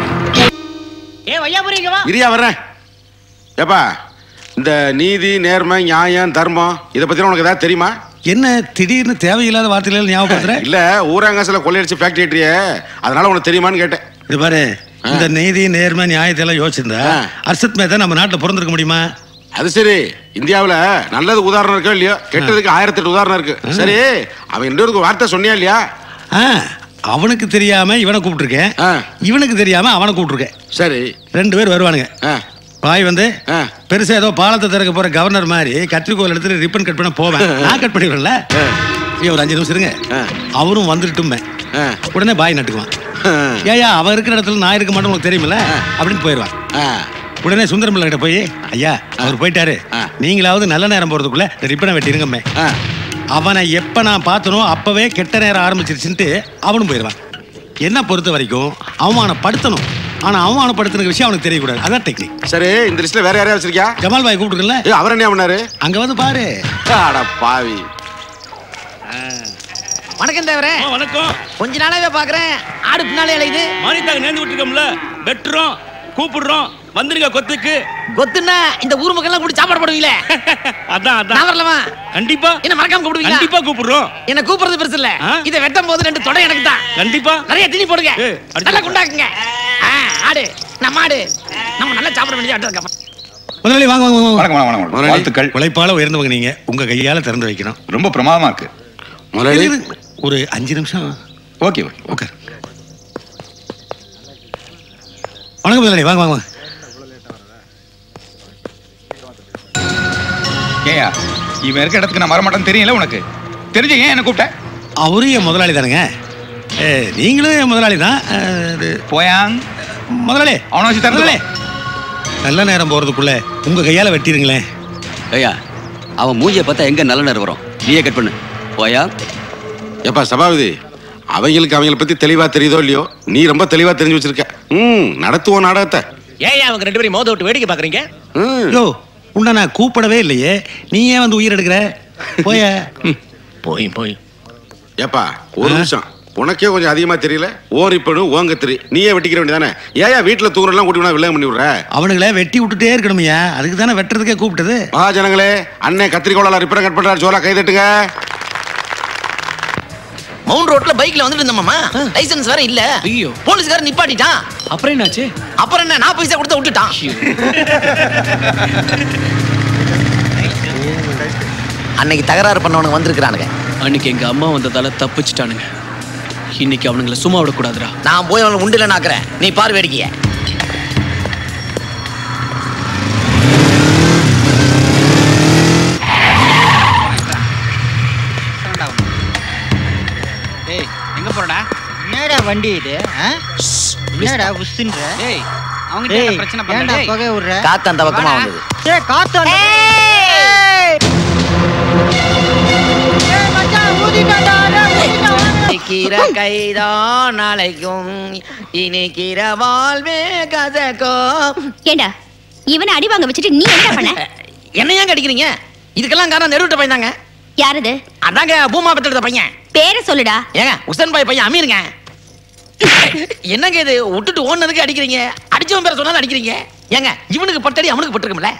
ஏ வையாபுரி இங்க வா இரியா வர்றேன் ஏப்பா இந்த நீதி நேர்மை நியாயம் தர்மம் இதை பத்தி உனக்கு ஏதாவது தெரியுமா என்ன திடீர்னு தேவையில்லாத வார்த்தைகள் ஞாபகப்படுத்துற இல்ல ஊராங்காசில கொள்ளையடிச்சு ஃபேக்டரி ஏற்றியே அதனால உனக்கு தெரியுமான்னு கேட்டேன் இது பாரு இந்த நீதி நேர்மை நியாயத்தை எல்லாம் யோசிச்சிருந்தா அர்ஷத் மேத்தா நம்ம நாட்டுல பிறந்திருக்க முடியுமா அது சரி இந்தியாவுல நல்லது உதாரணம் இருக்கோ இல்லையோ கெட்டதுக்கு ஆயிரத்தி எட்டு உதாரணம் இருக்கு சரி அவன் இன்னொரு வார்த்தை சொன்னியா இல்லையா ஆ, அவனுக்கு தெரியாம இவனை கூப்பிட்டுருக்கேன் இவனுக்கு தெரியாம அவனை கூப்பிட்டுருக்கேன் சரி ரெண்டு பேர் வருவானுங்க பாய் வந்து பெருசா ஏதோ பாலத்தை திறக்க போற கவர்னர் மாதிரி கத்திரிக்கோல் எடுத்துட்டு ரிப்பன் கட் பண்ண போவேன் நான் கட் பண்ணிடுவேன்ல ஐயா ஒரு அஞ்சு நிமிஷம் இருங்க அவரும் வந்துட்டுமே உடனே பாய் நட்டுக்குவான் ஏயா அவன் இருக்கிற இடத்துல நான் இருக்க மாட்டேன் உங்களுக்கு தெரியுமில்ல அப்படின்னு போயிடுவான் உடனே சுந்தரம் பிள்ளை கிட்ட போய் ஐயா அவர் போயிட்டாரு நீங்களாவது நல்ல நேரம் போறதுக்குள்ள இந்த ரிப்பனை வெட்டிருங்கம்மே அவனை எப்ப நான் பார்த்தனோ அப்பவே கெட்ட நேரம் ஆரம்பிச்சிருச்சுன்ட்டு அவனும் போயிடுவான் என்ன பொறுத்த வரைக்கும் அவமானப்படுத்தணும் ஆனா அவமானப்படுத்துன விஷயம் அவனுக்கு தெரியக்கூடாது அதான் டெக்னிக் சரி இந்த லிஸ்ட்ல வேற யாரையா வச்சிருக்கியா ஜமால் பாய் கூப்பிட்டுருக்கல அவர் என்ன பண்ணாரு அங்க வந்து பாரு அட பாவி வணக்கம் தேவரே வணக்கம் கொஞ்ச நாளாவே பாக்குறேன் ஆடு பின்னாலே அலையுது மானியத்தாக நேர்ந்து விட்டுருக்கோம்ல வெட்டுறோம் கூப்பிடுறோம் வந்துருங்க கொத்துக்கு கொத்துன்னா இந்த ஊர் மக்கள் எல்லாம் கூடி சாப்பாடு போடுவீங்களே அதான் நான் அதான் வரலமா கண்டிப்பா என்ன மறக்காம கூப்பிடுவீங்களா கண்டிப்பா கூப்பிடுறோம் என்ன கூப்பிடுறது பெருசு இல்ல இதை வெட்டும் போது ரெண்டு தொடை எனக்கு தான் கண்டிப்பா நிறைய தீனி போடுங்க ஏய், அடிச்சு நல்லா குண்டாக்குங்க ஆ, ஆடு நம்ம ஆடு நம்ம நல்லா சாப்பிட வேண்டிய ஆட்டு இருக்கோம் முதலாளி வாங்க வாங்க வாங்க வணக்கம் வணக்கம் வணக்கம் வாழ்த்துக்கள் உழைப்பால உயர்ந்தவங்க நீங்க உங்க கையால திறந்து வைக்கணும் ரொம்ப பிரமாதமா இருக்கு முதலாளி இரு, இரு. ஒரு அஞ்சு நிமிஷம் ஓகே ஓகே ஓகே வணக்கம் முதலாளி வாங்க வாங்க வாங்க ஏயா இவன் இருக்க இடத்துக்கு நான் வரமாட்டேன்னு தெரியல உனக்கு தெரிஞ்ச ஏன் என்ன கூப்பிட்ட அவரும் என் முதலாளி தானுங்க ஏ, நீங்களும் என் முதலாளி தான் போயாங் முதலாளி அவனை வச்சு திறந்து முதலாளி நல்ல நேரம் போறதுக்குள்ள உங்க கையால வெட்டிருங்களேன் ஐயா அவன் மூஞ்சியை பார்த்தா எங்க நல்ல நேரம் வரும் நீயே கட் பண்ணு போயா எப்பா சபாபதி அவங்களுக்கு அவங்கள பத்தி தெளிவா தெரியுதோ இல்லையோ நீ ரொம்ப தெளிவா தெரிஞ்சு வச்சிருக்க ம் நடத்துவோம் நாடகத்தை ஏன் அவங்க ரெண்டு பேரும் மோத விட்டு வேடிக்கை பாக்குறீங்க யோ உன்னை நான் கூப்பிடவே இல்லையே நீ ஏன் வந்து உயிர் எடுக்கிற போய போய் போய் ஏப்பா ஒரு நிமிஷம் உனக்கே கொஞ்சம் அதிகமா தெரியல ஓரிப்பனு ஓங்கத்திரி நீயே வெட்டிக்கிற வேண்டியதானே ஏயா வீட்டுல தூரெல்லாம் கூட்டி விடா வில்லங்க பண்ணி விடுற அவனுங்களே வெட்டி விட்டுட்டே இருக்கணுமையா அதுக்கு தானே வெட்டுறதுக்கே கூப்பிட்டது மகாஜனங்களே அண்ணே கத்திரிக்கோளால ரிப்பேர் கட் பண்றாரு ஜோலா கை தட்டுங்க மவுண்ட் ரோட்ல பைக்ல வந்துட்டு இருந்தோமாமா லைசென்ஸ் வேற இல்ல ஐயோ போலீஸ்காரன் நிப்பாட்டிட்டான் அப்புறம் என்னாச்சு அப்புறம் என்ன நான் பைசா கொடுத்து விட்டுட்டான் அன்னைக்கு தகராறு பண்ணவனுங்க வந்திருக்கிறானுங்க அன்னைக்கு எங்க அம்மா வந்ததால தப்பிச்சிட்டானுங்க இன்னைக்கு அவனுங்கள சும்மா விடக்கூடாதுடா நான் போய் அவனை உண்டுல நாக்குறேன் நீ பார் வேடிக்கைய டேய் எங்க போறடா என்னடா வண்டி இது ஆ? என்னடா உஸ்ஸுன்ற ஏய் அவங்க பிரச்சனை பண்ணா புகை விடுற காத்து அந்த பக்கமா வந்தது டேய் காத்து அந்த ஏய் மச்சான் ஊதிட்டான்டா டேய், ஊதிட்டான். இனிக்கிற கைதான் நாளைக்கும் இனிக்கிற வாழ்வே கசக்கும் ஏண்டா இவனை அடி வாங்க வச்சுட்டு நீ என்ன பண்ண என்ன ஏன் அடிக்கிறீங்க இதுக்கெல்லாம் காரணம் நெருவிட்ட பையன் தாங்க யாரது அதாங்க பூமா பெற்றெடுத்த பையன் பேரை சொல்லுடா ஏங்க உசன் பாய் பையன் அமீருங்க என்னங்க இது விட்டுட்டு ஓடுனதுக்கு அடிக்கிறீங்க அடிச்சவன் பேரை சொன்னாலும் அடிக்கிறீங்க ஏங்க இவனுக்கு பட்டடி அவனுக்கு பட்டிருக்கும்ல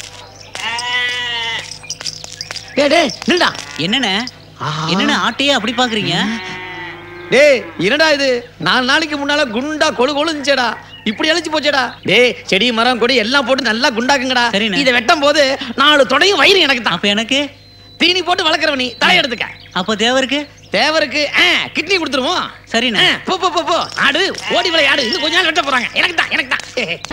டேய் டேய் நில்டா என்னண்ணே என்னண்ணே ஆட்டையே அப்படி பாக்குறீங்க டேய் என்னடா இது நாலு நாளைக்கு முன்னால குண்டா கொழு கொழுந்துச்சேடா இப்படி அழைச்சு போச்சேடா டேய் செடி மரம் கொடி எல்லாம் போட்டு நல்லா குண்டாக்குங்கடா சரிண்ணே. இதை வெட்டும் போது நாலு தொடையும் வயிறு எனக்கு தான் அப்ப எனக்கு தீனி போட்டு வளர்க்குறவ நீ தலை எடுத்துக்க அப்ப தேவருக்கு தேவருக்கு ஆ, கிட்னி கொடுத்துருவோம் சரிண்ணே ஆ, போ போ போ போ ஆடு ஓடி விளையாடு இன்னும் கொஞ்ச நாள் வெட்ட போறாங்க எனக்கு தான் எனக்கு தான்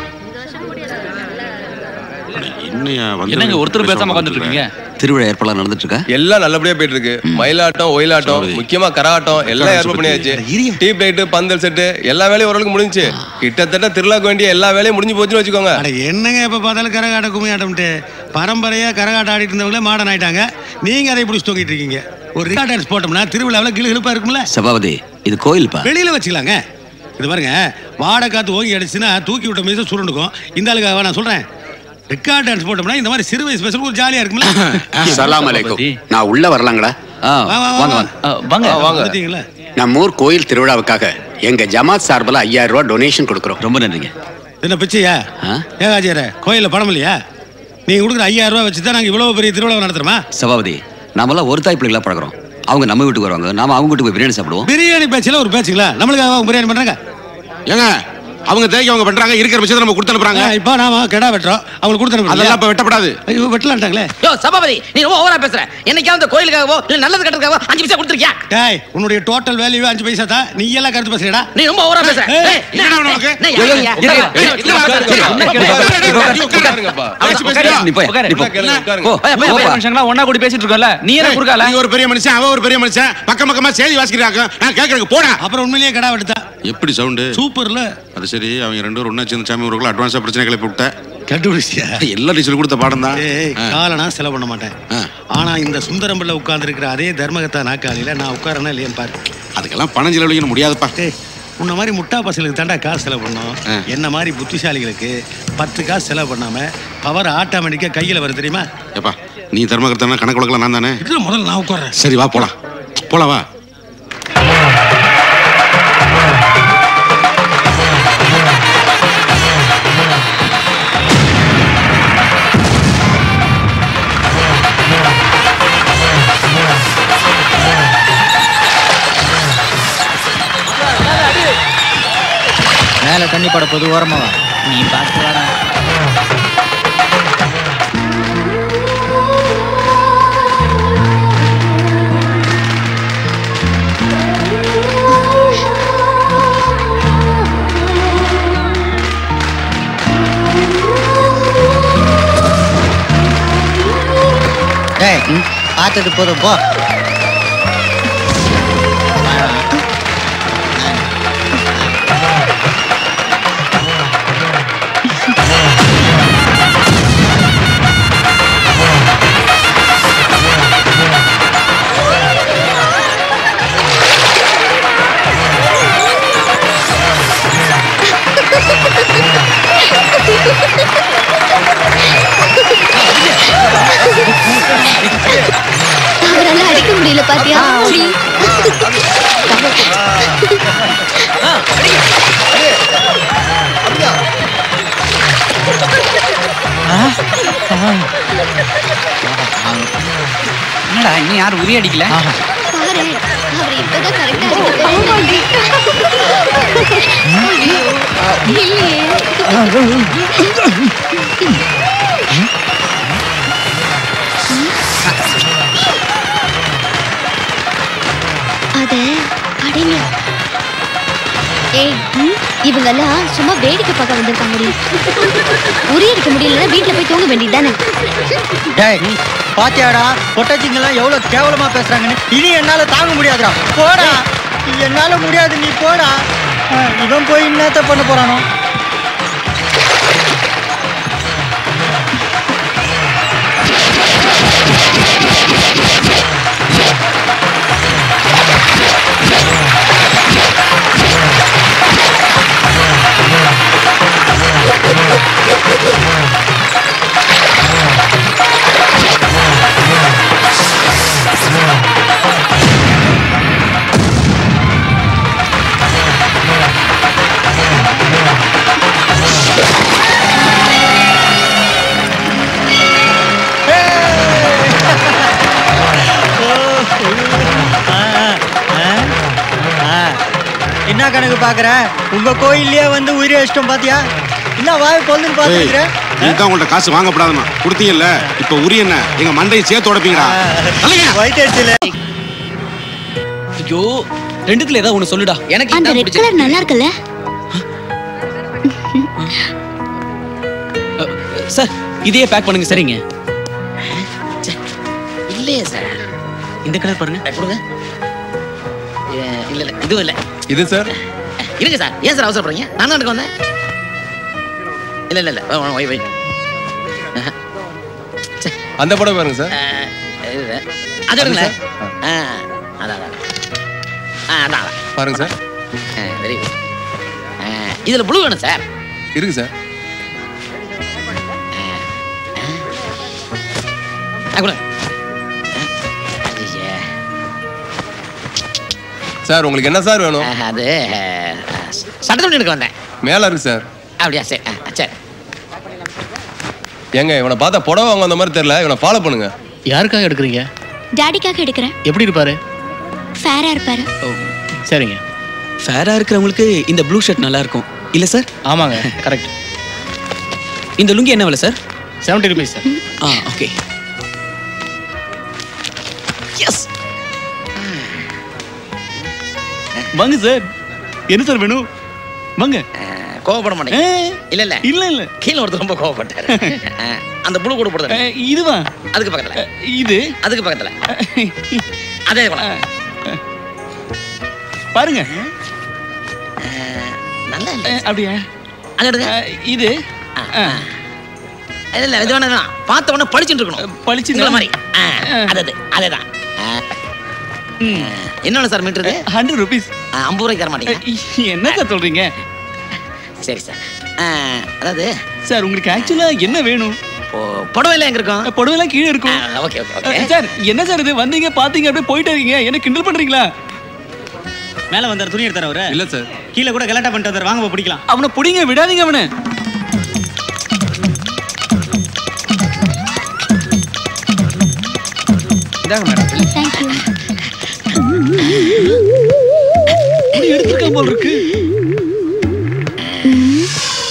என்னையா என்னங்க ஒருத்தரும் பேசாம உட்கார்ந்துட்டு இருக்கீங்க? திருவிழா ஏற்பாடு நடந்துட்டு இருக்கா எல்லாம் நல்லபடியா போயிட்டு இருக்கு மயிலாட்டம் ஒயிலாட்டம் முக்கியமா கரகாட்டம் எல்லாம் ஏற்பாடு பண்ணியாச்சு டீப் லைட் பந்தல் செட்டு எல்லா வேலையும் ஓரளவுக்கு முடிஞ்சுச்சு கிட்டத்தட்ட திருவிழாக்கு வேண்டிய எல்லா வேலையும் முடிஞ்சு போச்சுன்னு வச்சுக்கோங்க அட என்னங்க எப்ப பார்த்தாலும் கரகாட்ட கும்மியாட்டம்ட்டு பரம்பரையா கரகாட்டம் ஆடிட்டு இருந்தவங்களே மாடர்ன் ஆயிட்டாங்க நீங்க அதை பிடிச்சி தூங்கிட்டு இருக்கீங்க ஒரு ரிகார்ட் டான்ஸ் போட்டோம்னா திருவிழாவில் கிளு கிளுப்பா இருக்கும்ல சபாபதி இது கோயில்ப்பா வெளியில வச்சுக்கலாங்க இது பாருங்க வாடை காத்து ஓங்கி அடிச்சுன்னா தூக்கி விட்ட மீச சுருண்டுக்கும் இந்த ஆளுக்காக நான் சொல்றேன் ரெக்கார்ட் டான்ஸ் போட்டோம்னா இந்த மாதிரி சிறு வயசு ஸ்பெஷல் ஒரு ஜாலியா இருக்கும்ல சலாம் அலைக்கும் நான் உள்ள வரலாங்களா வா, வா, வா, வா. வாங்க வாங்க வந்துட்டீங்களா நம்ம ஊர் கோயில் திருவிழாவுக்காக எங்க ஜமாத் சார்பில் ஐயாயிரம் ரூபாய் டொனேஷன் கொடுக்குறோம் ரொம்ப நன்றிங்க என்ன பிச்சையா ஏன் ஆச்சியார கோயில்ல பணம் இல்லையா நீங்க கொடுக்குற ஐயாயிரம் ரூபாய் வச்சு தான் நாங்க இவ்வளவு பெரிய திருவிழா நடத்துறோமா சபாபதி நாமெல்லாம் ஒரு தாய் பிள்ளைகளா பழகுறோம் அவங்க நம்ம வீட்டுக்கு வருவாங்க நாம அவங்க வீட்டுக்கு போய் பிரியாணி சாப்பிடுவோம் பிரியாணி பேச்சுல ஒரு பேச்சுங்களா நம்மளுக்கு அவங்க பிரியாணி பண்றாங்க ஏங்க அவங்க தேய்க்க அவங்க பண்றாங்க இருக்கிற பட்சத்தை நம்ம கொடுத்து அனுப்புறாங்க இப்போ நாம கெடா வெட்டுறோம் அவங்களுக்கு கொடுத்து அதெல்லாம் இப்ப வெட்டப்படாது ஐயோ வெட்டலான்ட்டாங்களே யோ சபாபதி நீ ரொம்ப ஓவரா பேசுற என்னைக்காவது அந்த கோயிலுக்காகவோ இல்ல நல்லது கட்டுறதுக்காகவோ அஞ்சு பைசா கொடுத்துருக்கியா டேய் உன்னுடைய டோட்டல் வேல்யூ அஞ்சு பைசா தான் நீ எல்லாம் கருத்து பேசுறடா நீ ரொம்ப ஓவரா பேசுற ஏய், ஏய், என்ன உனக்கு? என்ன ஏய், யாருயா? ஏய், ஏய், நீ போய், நீ போ. போ, போப்பா. ஒன்னா கூட பேசிட்டு இருக்கோம்ல நீ என்ன குறுக்கால நீ ஒரு பெரிய மனுஷன் அவ ஒரு பெரிய மனுஷன் பக்கம் பக்கமா செய்தி வாசிக்கிறாங்க நான் கேக்குறதுக்கு போடா அப்புறம் உண்மையிலேயே கடா வெட்டுதா எப்படி சவுண்டு சூப்பர்ல அது சரி அவங்க ரெண்டு பேரும் ஒண்ணா சேர்ந்து சாமி ஊருக்குள்ள அட்வான்ஸா பிரச்சனை கிளப்பி விட்ட கண்டுபிடிச்சியா எல்லா டீச்சர் கொடுத்த பாடம் தான் ஏய் காலை செலவு பண்ண மாட்டேன் ஆனா இந்த சுந்தரம்பிள்ள உட்கார்ந்து இருக்கிற அதே தர்மகத்தா நாக்காளியில நான் உட்காரனா இல்லையான்னு பாரு அதுக்கெல்லாம் பணம் செலவழிக்கணும் முடியாதுப்பா ஏய் உன்ன மாதிரி முட்டா பசங்களுக்கு தாண்டா காசு செலவு பண்ணோம் என்ன மாதிரி புத்திசாலிகளுக்கு பத்து காசு செலவு பண்ணாம பவர் ஆட்டோமேட்டிக்கா கையில வரும் தெரியுமா ஏப்பா நீ தர்மகர்த்தனா கணக்கு கொடுக்கலாம் நான் தானே இதுல முதல்ல நான் உட்கார்றேன் சரி வா போலாம் போலாம் வா மேல தண்ணி பட போது ஓரமா வா நீ பார்த்து வாடா டேய் பார்த்தது போதும் போ அவரால அடிக்க முடியல பாத்தியா புடி. என்னடா இன்னும் யாரும் உரி அடிக்கல பாரு அவர் இப்பதான் கரெக்டா இருக்காரு அத அடைங்க ஏய் இவங்கெல்லாம் சும்மா வேடிக்கை பார்க்க வந்திருக்காங்கடி உரி அடிக்க முடியலன்னா வீட்டுல போய் தூங்க வேண்டியதுதானே டேய் பாத்தியாடா பொட்டச்சிங்கெல்லாம் எவ்வளவு கேவலமா பேசுறாங்கன்னு இனி என்னால தாங்க முடியாதுடா போடா என்னால முடியாது நீ போடா அஹ், இவன் போய் என்னத்த பண்ண போறானோ என்ன கணக்கு பாக்குற உங்க கோயில்லயே வந்து உயிரை அடிச்சிட்டோம் பாத்தியா என்ன வாய் பொழுதுன்னு ஏய், பாத்துக்கிற இதுதான் உங்கள்ட்ட காசு வாங்கப்படாதுமா கொடுத்தீங்கல்ல இப்ப உரி என்ன எங்க மண்டையை சேர்த்து உடப்பீங்களா வயிற்று அடிச்சல ஐயோ ரெண்டுத்துல ஏதாவது ஒண்ணு சொல்லுடா எனக்கு அந்த ரெட் கலர் நல்லா இருக்குல்ல சார் இதையே பேக் பண்ணுங்க சரிங்க இல்லையே சார் இந்த கலர் பாருங்க கொடுங்க ஏ, இல்ல இல்ல இதுவும் இல்ல இது சார் இருங்க சார் ஏன் சார் அவசரப்படுறீங்க நான் தான் எடுக்க வந்தேன் இல்ல இல்ல இல்ல வா, வா, வை வை அந்த படம் பாருங்க சார் அஹ், இது, அது எடுங்களேன் ஆ அதான் அதான் ஆ அதான் அதான் பாருங்க சார் வெரி குட் இதுல ப்ளூ வேணும் சார் இருக்கு சார் ஆ, கொடுங்க ஐயே. சார் உங்களுக்கு என்ன சார் வேணும் அஹ், அது சட்ட துணி எடுக்க வந்தேன் மேல இருக்கு சார் அப்படியா சரி ஆ, சரி ஏங்க இவனை பார்த்தா புடவை வாங்க அந்த மாதிரி தெரியல இவனை ஃபாலோ பண்ணுங்க யாருக்காக எடுக்கிறீங்க டாடிக்காக எடுக்கிறேன் எப்படி இருப்பாரு ஃபேரா இருப்பாரு சரிங்க ஃபேரா இருக்கிறவங்களுக்கு இந்த ப்ளூ ஷர்ட் நல்லா இருக்கும் இல்ல சார் ஆமாங்க கரெக்ட் இந்த லுங்கி என்ன விலை சார் செவன்டி ருபீஸ் சார் ஆ ஓகே எஸ் வாங்க சார் என்ன சார் வேணும் வாங்க கோவப்பட மாட்டேங்க இல்ல இல்ல இல்ல இல்ல கீழே ஒருத்தர் ரொம்ப கோவப்பட்டாரு அஹ், அந்த ப்ளூ கூட போடுறது இதுவா அதுக்கு பக்கத்துல இது அதுக்கு பக்கத்துல அதே போல பாருங்க நல்லா இல்ல அப்படியா அது எடுங்க இது இல்ல இல்ல இது வேணாம் வேணாம். பார்த்த உடனே பளிச்சுட்டு இருக்கணும் பளிச்சு உங்களை மாதிரி ஆ, அது அது அதேதான் ஆ. என்னென்ன சார் மீட்டர் ஹண்ட்ரட் ருபீஸ் ஐம்பது ரூபாய்க்கு தர மாட்டீங்க என்ன சார் சொல்றீங்க சரி சார் ஆ, அதாவது சார் உங்களுக்கு ஆக்சுவலா என்ன வேணும் புடவைல எங்க இருக்கும் புடவைலாம் கீழே இருக்கும் ஓகே ஓகே ஓகே சார் என்ன சார் இது வந்தீங்க பாத்தீங்க அப்படியே போயிட்டு இருக்கீங்க என்ன கிண்டல் பண்றீங்களா மேல வந்தார் துணி எடுத்தார் அவரு இல்ல சார் கீழே கூட கலாட்டா பண்ணிட்டு வந்தார் வாங்க போய் பிடிக்கலாம் அவனை புடிங்க விடாதீங்க அவனை இதாங்க மேடம் தேங்க்யூ எடுத்துருக்கான் போல் இருக்கு ம்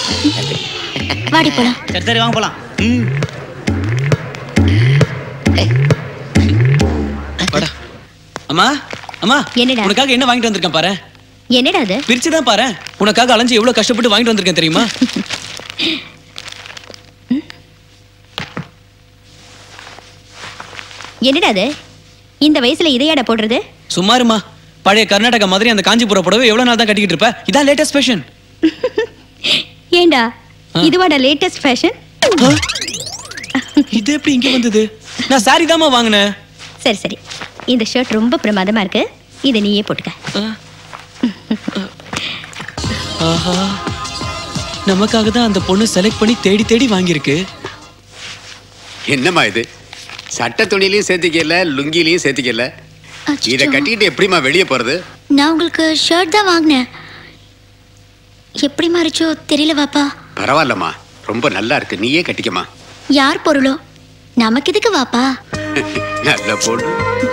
வாடி போலாம் சரி சரி வாங்க போலாம் வாடா அம்மா அம்மா என்னடா? உனக்காக என்ன வாங்கிட்டு வந்திருக்கேன் பாரு என்னடா அது பிரிச்சு தான் பாரு உனக்காக அலைஞ்சு எவ்வளவு கஷ்டப்பட்டு வாங்கிட்டு வந்திருக்கேன் தெரியுமா என்னடா அது இந்த வயசுல இதையாடா போடுறது சும்மாருமா பழைய கர்நாடகா மாதிரி அந்த காஞ்சிபுர புடவை எவ்வளவு நாள் தான் கட்டிக்கிட்டு இருப்ப இதான் லேட்டஸ்ட் ஃபேஷன் ஏண்டா இதுவாடா லேட்டஸ்ட் ஃபேஷன் இது எப்படி இங்க வந்தது நான் சாரி தாமா வாங்கினேன் சரி சரி இந்த ஷர்ட் ரொம்ப பிரமாதமா இருக்கு இதை நீயே போட்டுக்க ஆஹா நமக்காக தான் அந்த பொண்ணு செலக்ட் பண்ணி தேடி தேடி வாங்கியிருக்கு என்னம்மா இது சட்ட துணிலையும் சேர்த்திக்கல லுங்கிலையும் சேர்த்திக்கல இதை கட்டிக்கிட்டு எப்படிம்மா வெளியே போறது நான் உங்களுக்கு ஷர்ட் தான் வாங்கினேன் எப்படி மாறிச்சோ தெரியல வாப்பா பரவாயில்லம்மா ரொம்ப நல்லா இருக்கு நீயே கட்டிக்கம்மா யார் பொருளோ நமக்கு எதுக்கு வாப்பா நல்ல பொண்ணு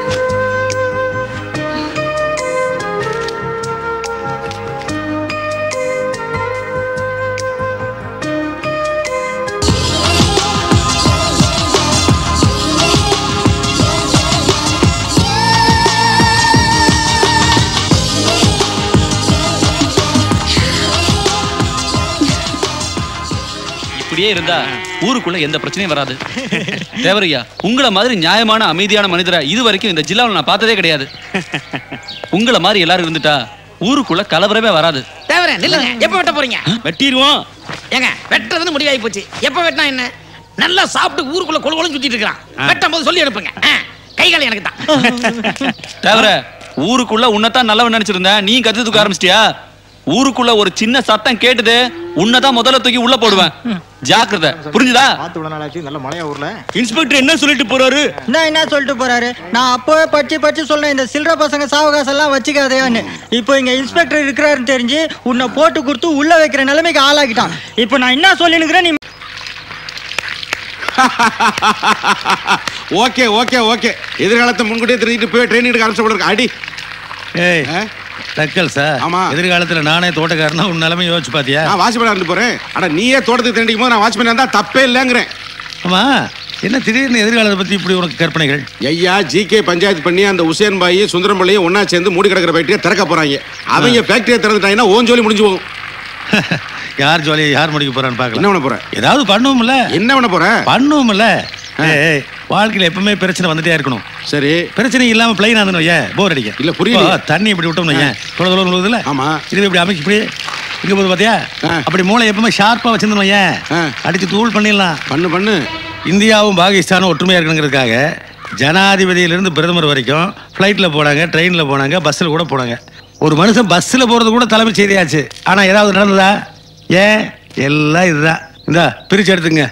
இப்படியே இருந்தா ஊருக்குள்ள எந்த பிரச்சனையும் வராது தேவரையா உங்களை மாதிரி நியாயமான அமைதியான மனிதரை இது வரைக்கும் இந்த ஜில்லாவில் நான் பார்த்ததே கிடையாது உங்களை மாதிரி எல்லாரும் இருந்துட்டா ஊருக்குள்ள கலவரமே வராது தேவரே நில்லுங்க எப்ப வெட்ட போறீங்க வெட்டிடுவோம் ஏங்க வெட்டுறது முடிவாகி போச்சு எப்ப வெட்டினா என்ன நல்லா சாப்பிட்டு ஊருக்குள்ள கொழு கொழுன்னு சுத்திட்டு இருக்கான் வெட்டும் போது சொல்லி அனுப்புங்க ஆ, கை கால் எனக்கு தான் தேவர ஊருக்குள்ள உன்னைத்தான் நல்லவன் நினைச்சிருந்தேன் நீ கத்து தூக்க ஆரம்பிச்சிட்டியா ஊருக்குள்ள ஒரு சின்ன சத்தம் கேட்டுது உன்னைதான் முதல்ல தூக்கி உள்ள போடுவேன் ஜாக்கிரதை புரிஞ்சுதா நல்ல மழையா ஊர்ல இன்ஸ்பெக்டர் என்ன சொல்லிட்டு போறாரு என்ன என்ன சொல்லிட்டு போறாரு நான் அப்போவே பச்சு பச்சு சொன்னேன் இந்த சில்லற பசங்க சாவகாசம் எல்லாம் வச்சுக்காதையான்னு இப்போ இங்க இன்ஸ்பெக்டர் இருக்கிறாருன்னு தெரிஞ்சு உன்னை போட்டு கொடுத்து உள்ள வைக்கிற நிலைமைக்கு ஆளாக்கிட்டான் இப்போ நான் என்ன சொல்லினுக்கிறேன் நீ ஓகே ஓகே ஓகே எதிர்காலத்தை முன்கூட்டியே தெரிஞ்சுட்டு போய் ட்ரெயின் எடுக்க ஆரம்பிச்சு போல இருக்கு அடி ஏய் டக்கல் சார் ஆமா. எதிர்காலத்துல நானே தோட்டக்காரனா உன் நிலைமை யோசிச்சு பாத்தியா நான் வாட்ச்மேன் இருந்து போறேன் அட நீயே தோட்டத்துக்கு தெரிஞ்சுக்கும் போது நான் வாட்ச்மேன் இருந்தா தப்பே இல்லைங்கிறேன் ஆமா என்ன திடீர்னு எதிர்காலத்தை பத்தி இப்படி உனக்கு கற்பனைகள் ஐயா ஜிகே பஞ்சாயத்து பண்ணி அந்த உசேன் பாய் சுந்தரம்பள்ளியும் ஒண்ணா சேர்ந்து மூடி கிடக்கிற ஃபேக்டரியை திறக்க போறாங்க அவங்க ஃபேக்டரியை திறந்துட்டாங்கன்னா ஓன் ஜோலி முடிஞ்சு போகும் யார் ஜோலியை யார் முடிக்க போறான்னு என்ன பார்க்கலாம் பண்ண போற ஏதாவது பண்ணுவோம்ல என்ன பண்ண போற பண்ணுவோம்ல ஏய் வாழ்க்கையில எப்பவுமே பிரச்சனை வந்துட்டே இருக்கணும் சரி பிரச்சனை இல்லாம பிளைன் ஆகணும் ஏன் போர் அடிக்க இல்ல, புரியலையே. இப்போ தண்ணி இப்படி விட்டோம்னு ஏன் தொலை தொலை விழுதுல ஆமா. இது இப்படி அமைச்சு இப்படி இங்க போது பாத்தியா அப்படி மூளை எப்பவுமே ஷார்ப்பா வச்சிருந்தோம் ஏன் அடிச்சு தூள் பண்ணிடலாம் பண்ணு பண்ணு இந்தியாவும் பாகிஸ்தானும் ஒற்றுமையா இருக்கணுங்கிறதுக்காக ஜனாதிபதியிலிருந்து பிரதமர் வரைக்கும் ஃப்ளைட்டில் போனாங்க ட்ரெயினில் போனாங்க பஸ்ஸில் கூட போனாங்க ஒரு மனுஷன் பஸ்ஸில் போகிறது கூட தலைமை செய்தியாச்சு ஆனால் ஏதாவது நடந்ததா ஏன் எல்லாம் இதுதான் இந்தா பிரிச்சு எடுத்துங்க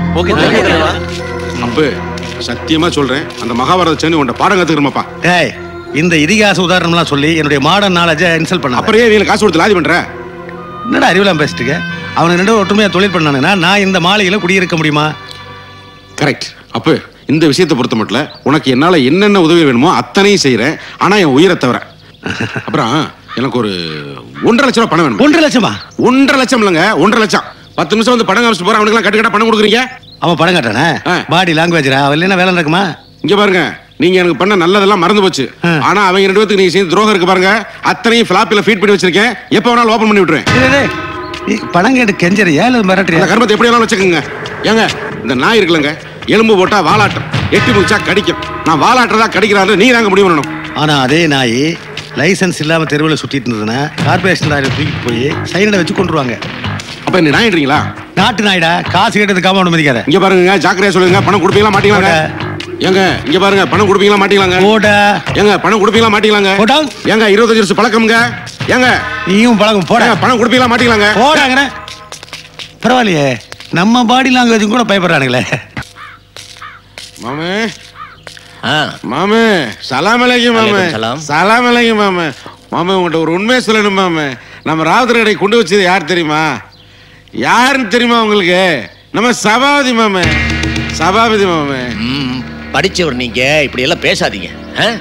அப்பு சத்தியமா சொல்றேன் அந்த மகாபாரத சேனி உன்ட பாடம் கத்துக்கிறோமாப்பா டேய் இந்த இதிகாச உதாரணம்லாம் சொல்லி என்னுடைய மாடர்ன் நாலேஜை இன்சல்ட் பண்ண அப்புறம் ஏன் இவங்களுக்கு காசு கொடுத்து லாதி பண்ற என்னடா அறிவுலாம் பேசிட்டுங்க அவனுக்கு ரெண்டு ஒற்றுமையா தொழில் பண்ணானுங்கன்னா நான் இந்த மாளிகையில் குடியிருக்க முடியுமா கரெக்ட் அப்பு இந்த விஷயத்தை பொறுத்த மட்டும் உனக்கு என்னால என்னென்ன உதவி வேணுமோ அத்தனையும் செய்யறேன் ஆனா என் உயிரை தவிர அப்புறம் எனக்கு ஒரு ஒன்றரை லட்சம் ரூபாய் பணம் வேணும் ஒன்றரை லட்சமா ஒன்றரை லட்சம் இல்லைங்க ஒன்றரை லட்சம் பத்து நிமிஷம் வந்து பணம் காமிச்சு போற அவனுக்கு கட்டு கட்ட பணம் கொடுக்குறீங்க அவன் படம் காட்டானே பாடி லாங்குவேஜ்ரா அவன் இல்லைன்னா வேலை நடக்குமா இங்க பாருங்க நீங்க எனக்கு பண்ண நல்லதெல்லாம் மறந்து போச்சு ஆனா அவங்க ரெண்டு பேத்துக்கு நீங்க செய்த துரோகம் இருக்கு பாருங்க அத்தனையும் பிளாப்பில ஃபீட் பண்ணி வச்சிருக்கேன் எப்ப வேணாலும் ஓபன் பண்ணி விட்டுறேன் டேய், டேய், நீ பணம் கேட்டு கெஞ்சறியா இல்லை அந்த மிரட்டுறியா கர்மத்தை எப்படி வேணாலும் வச்சுக்கோங்க ஏங்க இந்த நாய் இருக்குல்லங்க எலும்பு போட்டா வாலாட்டம் எட்டி முடிச்சா கடிக்கும் நான் வாலாட்டுறதா கடிக்கிறாரு நீ தாங்க முடிவு பண்ணணும் ஆனா அதே நாய் லைசென்ஸ் இல்லாம தெருவில் சுத்திட்டு இருந்ததுன்னா கார்பரேஷன் லாரியை தூக்கிட்டு போய் சைனடை வச்சு கொண்டுருவாங்க அப்ப இந்த நாயிடுறீங்களா நாட்டு நாய்டா காசு கேட்டது காமௌண்ட் மதிக்காத இங்க பாருங்க ஜாக்கிரதையா சொல்லுங்க பணம் கொடுப்பீங்களா மாட்டீங்களாங்க ஏங்க இங்க பாருங்க பணம் கொடுப்பீங்களா மாட்டீங்களாங்க போட ஏங்க பணம் கொடுப்பீங்களா மாட்டீங்களாங்க போடா ஏங்க இருபத்தஞ்சு வருஷம் பழக்கம்ங்க ஏங்க நீயும் பழகும் போட ஏங்க, பணம் கொடுப்பீங்களா மாட்டீங்களாங்க போடாங்கண்ணே பரவாயில்லையே நம்ம பாடி லாங்குவேஜும் கூட பயப்படுறானுங்களே மாமே மாமே சலாம் அலைக்கும் மாமே அலைக்கும் சலாம். சலாம் அலைக்கும் மாமே மாமே உங்கள்கிட்ட ஒரு உண்மையை சொல்லணும் மாமே நம்ம ராவுத்தர் கடை கொண்டு வச்சது யார் தெரியுமா யாருன்னு தெரியுமா உங்களுக்கு நம்ம சபாபதி மாமே சபாபதி மாமே படிச்சவர் நீங்க இப்படி எல்லாம் பேசாதீங்க ஆ?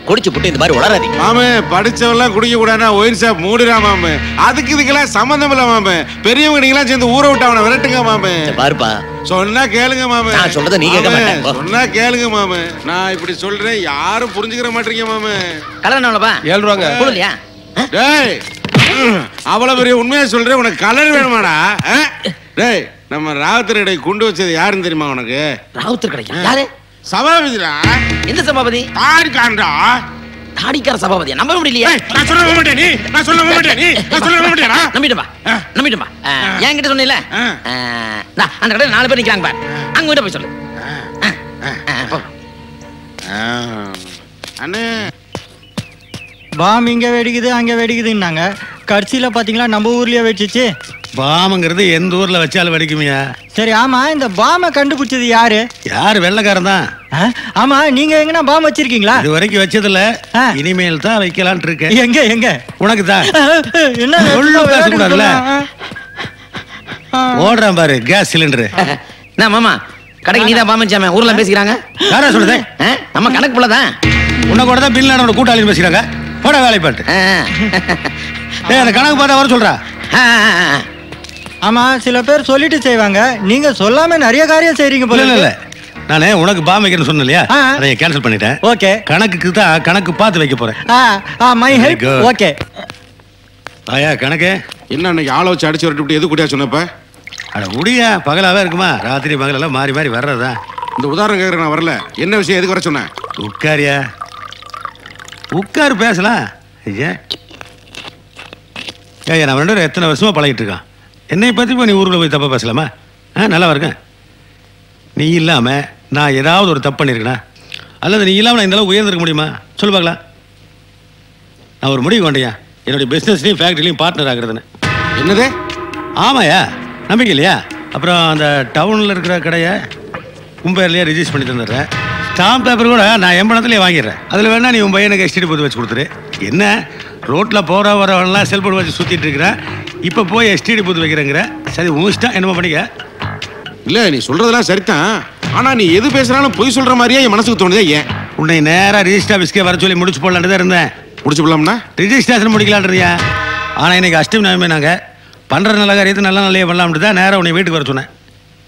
குடிச்சு புட்டு இந்த மாதிரி உளராதீங்க மாமே படிச்சவெல்லாம் குடிக்க கூடாதுன்னா ஒயின் ஷாப் மூடுறா மாமே அதுக்கு இதுக்கெல்லாம் சம்மந்தம் இல்ல மாமே பெரியவங்க நீங்களாம் சேர்ந்து ஊற விட்டு அவனை விரட்டுங்க மாமே பாருப்பா சொன்னா கேளுங்க மாமே நான் சொல்றதை நீ கேட்க மாமே, மாட்டேன். போ. சொன்னா கேளுங்க மாமே நான் இப்படி சொல்றேன் யாரும் புரிஞ்சுக்கிற மாட்டீங்க மாமே கலர் எவ்வளோப்பா ஏழு ரூபாங்க கொடுலையா டேய் அவ்வளவு பெரிய உண்மையா சொல்றேன் உனக்கு கலர் வேணுமாடா ஆ? டேய் நம்ம ராவுத்தர் கடை கொண்டு வச்சது யாருன்னு தெரியுமா உனக்கு ராவுத்தர் கிடைக்கும் யாரு சபாபதிடா எந்த சபாபதி தாடிக்காரன்டா தாடிக்கார சபாபதியா நம்ப முடியலையே நான் சொல்ல மாட்டேன் நீ நான் சொல்ல மாட்டேன் நீ நான் சொல்ல மாட்டேனா நம்பிட்டப்பா நம்பிட்டப்பா என்கிட்ட சொன்னீல அந்த கடையில் நாலு பேர் நிக்கிறாங்க பார் அங்க கிட்ட போய் சொல்லு ஆ, ஆ, போ. அண்ணே பாம் இங்க வெடிக்குது அங்க வெடிக்குதுன்னாங்க கடைசியில பாத்தீங்களா நம்ம ஊர்லயே வெடிச்சிச்சு பாம்புங்கிறது எந்த ஊர்ல வச்சாலும் வெடிக்குமியா சரி ஆமா இந்த பாமை கண்டுபிடிச்சது யாரு யார் வெள்ளக்காரன் தான் ஆ? ஆமா நீங்க எங்கனா பாம் வச்சிருக்கீங்களா இது வரைக்கும் வச்சதில்ல இனிமேல் தான் வைக்கலாம்னு இருக்கேன் எங்க எங்க உனக்கு தான் என்ன சொல்லு பேசக்கூடாதுல்ல ஆ. ஓடுறான் பாரு கேஸ் சிலிண்டரு என்ன மாமா கடைக்கு நீ தான் பாமிச்சாம ஊர்ல பேசிக்கிறாங்க யாரா சொல்லுது ஆ, நம்ம கணக்கு புள்ளதான் உன்னை கூட தான் பில் நடோட கூட்டாளி பேசுறாங்க போட வேலை பாட்டு ஏய் அந்த கணக்கு பார்த்தா வர சொல்றா ஆமா சில பேர் சொல்லிட்டு செய்வாங்க நீங்க சொல்லாம நிறைய காரியம் செய்றீங்க போல இல்ல இல்ல இருக்கு. நானே உனக்கு பாம் வைக்கிறேன்னு சொன்னேன் இல்லையா ஆ. அதை கேன்சல் பண்ணிட்டேன் ஓகே கணக்குக்கு தான் கணக்கு பார்த்து வைக்க போறேன் ஆ ஆ my Very help good. Okay ஆயா கணக்கு என்ன அன்னைக்கு ஆளை வச்சு அடிச்சு வரட்டு எது குட்டியா சொன்னப்ப அட முடியா பகலாவே இருக்குமா ராத்திரி பகலெல்லாம் மாறி மாறி வர்றதா இந்த உதாரணம் கேட்கற நான் வரல என்ன விஷயம் எதுக்கு வர சொன்னேன் உட்காரியா உட்காரு பேசலாம் ஐயா ஐயா நான் ரெண்டு பேரும் எத்தனை வருஷமா பழகிட்டு இருக்கான் என்னை பற்றி இப்போ நீ ஊருக்குள்ள போய் தப்பாக பேசலாமா ஆ நல்லா இருக்கேன் நீ இல்லாமல் நான் ஏதாவது ஒரு தப்பு பண்ணியிருக்கேனா அல்லது நீ இல்லாமல் நான் இந்த அளவுக்கு உயர்ந்திருக்க முடியுமா சொல்லு பார்க்கலாம் நான் ஒரு முடிவு கொண்டேயா என்னுடைய பிஸ்னஸ்லையும் ஃபேக்ட்ரிலையும் பார்ட்னர் ஆகிறதுன்னு என்னது ஆமாயா நம்பிக்கை இல்லையா அப்புறம் அந்த டவுனில் இருக்கிற கடையை உன் பேர்லேயே ரிஜிஸ்டர் பண்ணி தந்துடுறேன் ஸ்டாம்ப் பேப்பர் கூட நான் என் பணத்துலேயே வாங்கிடுறேன் அதில் வேணா நீ உன் பையனுக்கு எஸ்டிடி போட்டு வச்சு கொடுத்துரு என்ன ரோட்டில் போகிற வரவன்லாம் செல்போன் வச்சு சுற்றிட்டு இருக்கிறேன் இப்போ போய் எஸ்டிடி பூத்து வைக்கிறேங்கிற சரி உன் இஷ்டம் என்னமோ பண்ணிக்க இல்ல நீ சொல்றதெல்லாம் சரிதான் ஆனா நீ எது பேசுறாலும் பொய் சொல்ற மாதிரியே என் மனசுக்கு தோணுதே ஏன் உன்னை நேராக ரிஜிஸ்டர் ஆஃபீஸ்க்கே வர சொல்லி முடிச்சு போடலான்னு தான் இருந்தேன் முடிச்சு போடலாம்னா ரிஜிஸ்ட்ரேஷன் முடிக்கலான்றியா ஆனால் இன்னைக்கு அஷ்டமி நாயமே நாங்கள் பண்ணுற நல்ல காரியத்தை நல்ல நல்லையே பண்ணலாம்னு தான் நேராக உன்னை வீட்டுக்கு வர சொன்னேன்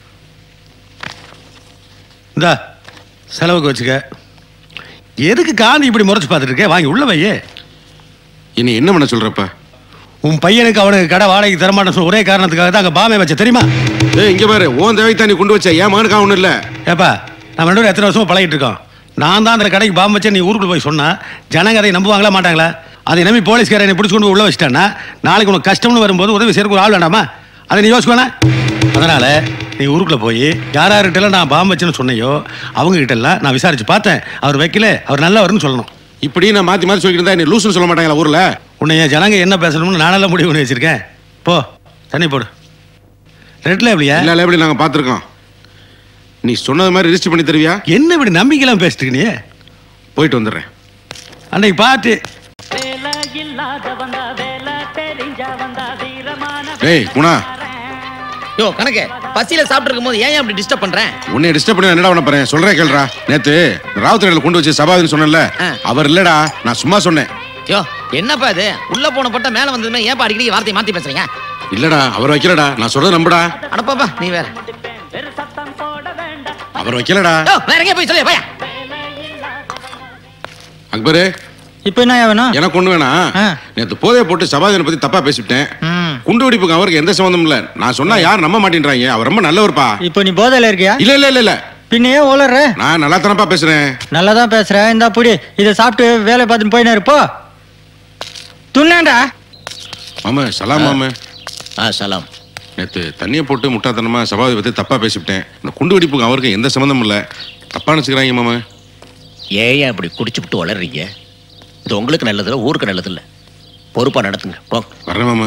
இந்தா செலவுக்கு வச்சுக்க எதுக்கு காந்தி இப்படி முறைச்சு பார்த்துட்டு இருக்க வாங்கி உள்ள வையே என்ன என்ன பண்ண சொல்றப்ப உன் பையனுக்கு அவனுக்கு கடை வாடகைக்கு தரமாட்டேன்னு சொல்ல ஒரே காரணத்துக்காக தான் அங்கே பாமே வச்ச தெரியுமா ஏய் இங்க பாரு ஓன் தேவைக்கு தான் நீ கொண்டு வச்ச என் மகனுக்கு ஒண்ணும் இல்ல ஏப்பா நம்ம ரெண்டு பேரும் எத்தனை வருஷமா பழகிட்டு இருக்கோம் நான் தான் அந்த கடைக்கு பாம்பு வச்சேன் நீ ஊருக்குள்ள போய் சொன்னா ஜனங்க அதை நம்புவாங்களா மாட்டாங்களா அதை நம்பி போலீஸ்காரன் என்னை பிடிச்சி கொண்டு போய் உள்ள வச்சிட்டான்னா நாளைக்கு உனக்கு கஷ்டம்னு வரும்போது உதவி செய்யறதுக்கு ஒரு ஆள் வேண்டாமா அதை நீ யோசிக்கணும் அதனால நீ ஊருக்குள்ள போய் யார் யார்கிட்டலாம் நான் பாம்பு வச்சேன்னு சொன்னையோ அவங்க கிட்ட எல்லாம் நான் விசாரிச்சு பார்த்தேன் அவர் வைக்கல அவர் நல்லவர்னு சொல்லணும் இப்படி நான் மாத்தி மாத்தி சொல்லிட்டு இருந்தா நீ லூசுன்னு சொல்ல மாட்டாங்களா ஊர்ல உன்னை என் ஜனங்க என்ன பேசணும்னு நானெல்லாம் முடிவு பண்ணி வச்சிருக்கேன் போ தண்ணி போடு ரெட்ல எப்படியா இல்ல இல்ல எப்படி நாங்க பாத்துருக்கோம் நீ சொன்னது மாதிரி ரிஜிஸ்டர் பண்ணி தருவியா என்ன இப்படி நம்பிக்கைலாம் பேசிட்டு இருக்க நீ போயிட்டு வந்துடுறேன் அன்னைக்கு பார்த்து ஏய் குணா யோ கணக்கு பசியில சாப்பிட்டு இருக்கும்போது ஏன் அப்படி டிஸ்டர்ப் பண்றேன் உன்னை டிஸ்டர்ப் பண்ணி என்னடா பண்ண போறேன் சொல்றேன் கேளுடா நேத்து ராவுத்தரையில கொண்டு வச்சு சபாதின்னு சொன்னேன்ல அவர் இல்லடா நான் சும்மா சொன்னேன் யோ என்னப்பா இது உள்ள போன பட்ட மேல வந்ததுமே ஏன்பா அடிக்கடி வார்த்தையை மாத்தி பேசுறீங்க இல்லடா அவர் வைக்கலடா நான் சொல்றத நம்புடா அடப்பாப்பா நீ வேற அவர் வைக்கலடா யோ வேற எங்கேயும் போய் சொல்லு பையா அக்பரு இப்போ என்ன வேணும் எனக்கு ஒண்ணு வேணாம் நேத்து போதைய போட்டு சபாதினை பத்தி தப்பா பேசிவிட்டேன் ம். குண்டு வெடிப்புக்கு அவருக்கு எந்த சம்மந்தமும் இல்ல நான் சொன்னா யாரும் நம்ப மாட்டேன்றாங்க அவர் ரொம்ப நல்லவர்ப்பா இப்போ நீ போதையில இருக்கியா இல்ல இல்ல இல்ல இல்ல பின்ன ஏன் ஓலற நான் நல்லா தானப்பா பேசுறேன் நல்லா தான் பேசுறேன் இந்தா புடி இதை சாப்பிட்டு வேலை பார்த்துட்டு போயினே இருப்போ துண்ணாண்டா மாமா சலாம் மாமா ஆ சலாம் நேத்து தண்ணியை போட்டு முட்டாத்தனமா சபாதி பத்தி தப்பா பேசிவிட்டேன் இந்த குண்டு வெடிப்புக்கு அவருக்கு எந்த சம்மந்தமும் இல்ல தப்பா நினைச்சுக்கிறாங்க மாமா ஏன் அப்படி குடிச்சுப்புட்டு வளர்றீங்க இது உங்களுக்கு நல்லதில்ல ஊருக்கு நல்லதில்ல பொறுப்பா நடத்துங்க போங்க வர்றேன் மாமா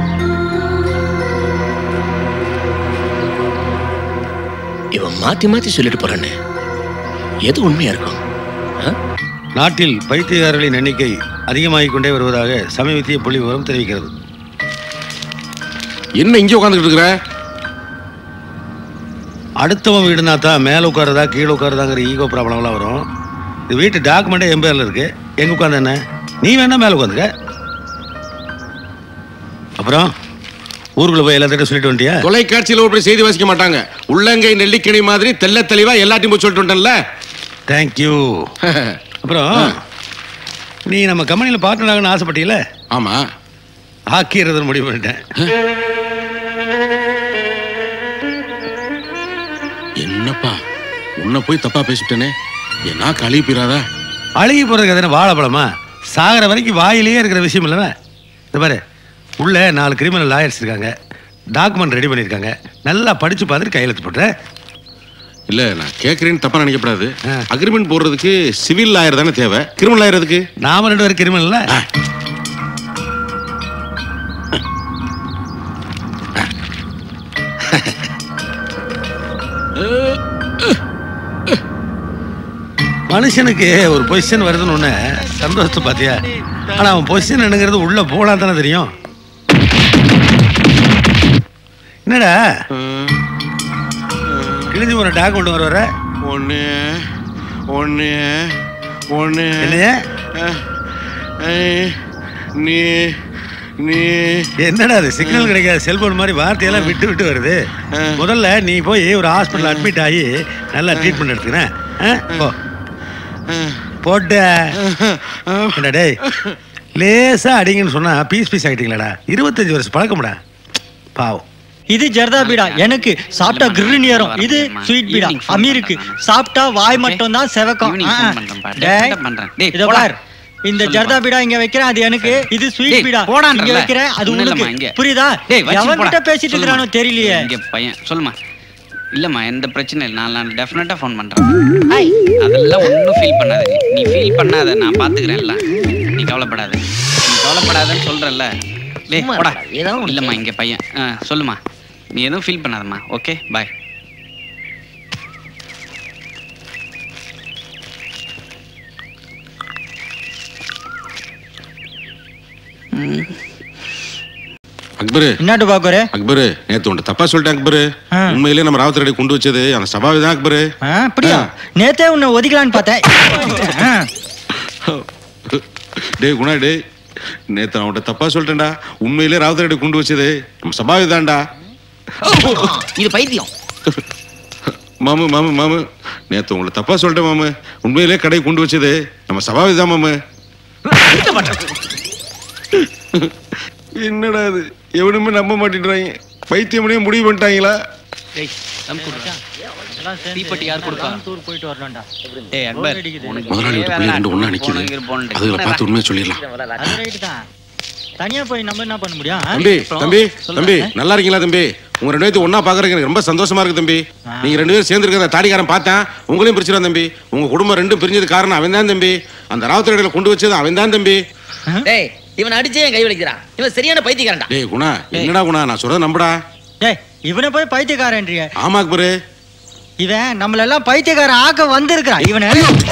இவன் மாத்தி மாத்தி சொல்லிட்டு போறானே எது உண்மையா இருக்கும் நாட்டில் பைத்தியக்காரர்களின் எண்ணிக்கை அதிகமாகிக் கொண்டே வருவதாக சமீபத்திய புள்ளி விவரம் தெரிவிக்கிறது என்ன இங்கே உட்காந்துக்கிட்டு இருக்கிற அடுத்தவன் வீடுனா தான் மேலே உட்காரதா கீழே உட்காரதாங்கிற ஈகோ ப்ராப்ளம்லாம் வரும் இது வீட்டு டாக்குமெண்ட்டே என் பேரில் இருக்கு எங்க உட்காந்து என்ன நீ வேணா மேல உட்காந்துக்க அப்புறம் ஊருக்குள்ள போய் எல்லாத்திட்டும் சொல்லிட்டு வந்துட்டியா தொலைக்காட்சியில் ஒரு செய்தி வாசிக்க மாட்டாங்க உள்ளங்கை நெல்லிக்கணி மாதிரி தெள்ள தெளிவா எல்லாத்தையும் போய் சொல்லிட்டு வந்துட்டேன்ல தேங்க்யூ அப்புறம் நீ நம்ம கம்பெனியில் பார்ட்னர் ஆகணும்னு ஆசைப்பட்டீல ஆமா ஆக்கிடுறதுன்னு முடிவு பண்ணிட்டேன் என்னப்பா உன்னை போய் தப்பா பேசிட்டேனே என்ன கழுவி போயிடாதா அழுகி போகிறதுக்கு எதனா வாழைப்பழமா சாகிற வரைக்கும் வாயிலேயே இருக்கிற விஷயம் இல்லைவ இந்த பாரு உள்ள நாலு கிரிமினல் லாயர்ஸ் இருக்காங்க டாக்குமெண்ட் ரெடி பண்ணியிருக்காங்க நல்லா படிச்சு பார்த்துட்டு கையெழுத்து போட்டுறேன் இல்ல நான் கேட்கறேன்னு தப்பா நினைக்கப்படாது அக்ரிமெண்ட் போடுறதுக்கு சிவில் லாயர் தானே தேவை கிரிமினல் லாயர் எதுக்கு நாம ரெண்டு பேரும் கிரிமினல் மனுஷனுக்கு ஒரு பொசிஷன் வருதுன்னு ஒன்று சந்தோஷத்தை பார்த்தியா ஆனால் அவன் பொசிஷன் என்னங்கிறது உள்ள போனா தானே தெரியும் என்னடா கிழிஞ்சு ஒரு டாக் கொண்டு வர வர ஒன்று ஒன்று ஒன்று என்னைய நீ நீ என்னடா அது சிக்னல் கிடைக்காத செல்போன் மாதிரி வார்த்தையெல்லாம் விட்டு விட்டு வருது முதல்ல நீ போய் ஒரு ஹாஸ்பிட்டல் அட்மிட் ஆகி நல்லா ட்ரீட்மெண்ட் எடுத்துக்கிறேன் ஆ? போ போட்ட என்னடா டேய் லேசா அடிங்கன்னு சொன்னா பீஸ் பீஸ் ஆகிட்டீங்களாடா இருபத்தஞ்சு வருஷம் பழக்கம்டா பாவம் இது ஜர்தா பீடா எனக்கு சாப்பிட்டா கிருன்னு ஏறும் இது ஸ்வீட் பீடா அமீருக்கு சாப்பிட்டா வாய் மட்டும் தான் செவக்கும் Evening ஆ, phone ஆ. பண்றேன்ப்பா. டேய், definite பண்றேன். டேய், இதோ போடா. பார் இந்த ஜர்தா பீடா இங்க வைக்கிறேன் அது எனக்கு இது ஸ்வீட் டேய், பீடா போடான்றல. இங்க வைக்கிறேன் அது ஒண்ணும் இல்லம்மா, உனக்கு இங்க. புரியுதா டேய், வச்சு எவன்கிட்ட போடா. பேசிட்டு சொல்லுமா. இருக்கிறானோ தெரியலையே இங்க பையன் சொல்லுமா இல்லம்மா எந்த பிரச்சனை இல்லை நான் நான் டெஃபினட்டா ஃபோன் பண்றேன் அதெல்லாம் ஒன்றும் ஃபீல் பண்ணாத நீ நீ ஃபீல் பண்ணாத நான் பாத்துக்கிறேன் எல்லாம் நீ கவலைப்படாத நீ கவலைப்படாதன்னு சொல்றல்ல டேய் சும்மா போடா இருடா, ஏதோ ஒண்ணு இல்லம்மா இங்க பையன் ஆ சொல்லுமா நீ எதுவும் ஃபீல் பண்ணாதம்மா ஓகே பாய் அக்பரு என்னட்டு பாக்குற அக்பரு நேத்து உன்ட்ட தப்பா சொல்லிட்டேன் அக்பரு உண்மையிலேயே நம்ம ராவத்தரடி கொண்டு வச்சது அந்த சபாவி தான் அக்பரு அப்படியா நேத்தே உன்னை ஒதுக்கலான்னு பார்த்தேன் ஆ. டேய் குணா டேய் நேத்து நான் உன்ட்ட தப்பா சொல்லிட்டேன்டா உண்மையிலே ராவத்தரடி கொண்டு வச்சது நம்ம சபாவி தான்டா இது பைத்தியம் மாமு மாமு மாமு நேத்து உங்களை தப்பா சொல்லிட்டேன் மாமு உண்மையிலே கடை கொண்டு வச்சது நம்ம சபாவி தான் மாமு என்னடா இது எவனுமே நம்ப மாட்டேன்றாங்க பைத்தியமனே முடிவு பண்ணிட்டாங்களா டேய் தம் குடுறா தீப்பெட்டி யார் கொடுப்பா டூர் போயிட்டு வரணும்டா டேய் அக்பர் உனக்கு முதலாளி வீட்டு பிள்ளை ரெண்டு ஒண்ணா நிக்குது அதுல பார்த்து உண்மையை சொல்லிடலாம் அது ரைட்டு தான் தனியா போய் நம்ம என்ன பண்ண முடியும் ஆ? தம்பி தம்பி தம்பி நல்லா இருக்கீங்களா தம்பி உங்க ரெண்டு பேர்த்து ஒண்ணா பாக்குறதுக்கு எனக்கு ரொம்ப சந்தோஷமா இருக்கு தம்பி நீங்க ரெண்டு பேரும் சேர்ந்து இருக்கிற தாடிக்காரன் பார்த்தேன் உங்களையும் பிரிச்சிடும் தம்பி உங்க குடும்பம் ரெண்டும் பிரிஞ்சது காரணம் அவன் தான் தம்பி அந்த ராவத்தடியில கொண்டு வச்சது அவன் தான் தம்பி டேய் இவன் அடிச்சே என் கை வலிக்கிறான் இவன் சரியான பைத்தியக்காரன்டா டேய் குணா என்னடா குணா நான் சொல்றத நம்புடா டேய் இவனை போய் பைத்தியக்காரன்றிய ஆமா அக்பரு இவன் நம்மள எல்லாம் பைத்தியக்காரன் ஆக்க வந்திருக்கிறான் இவனை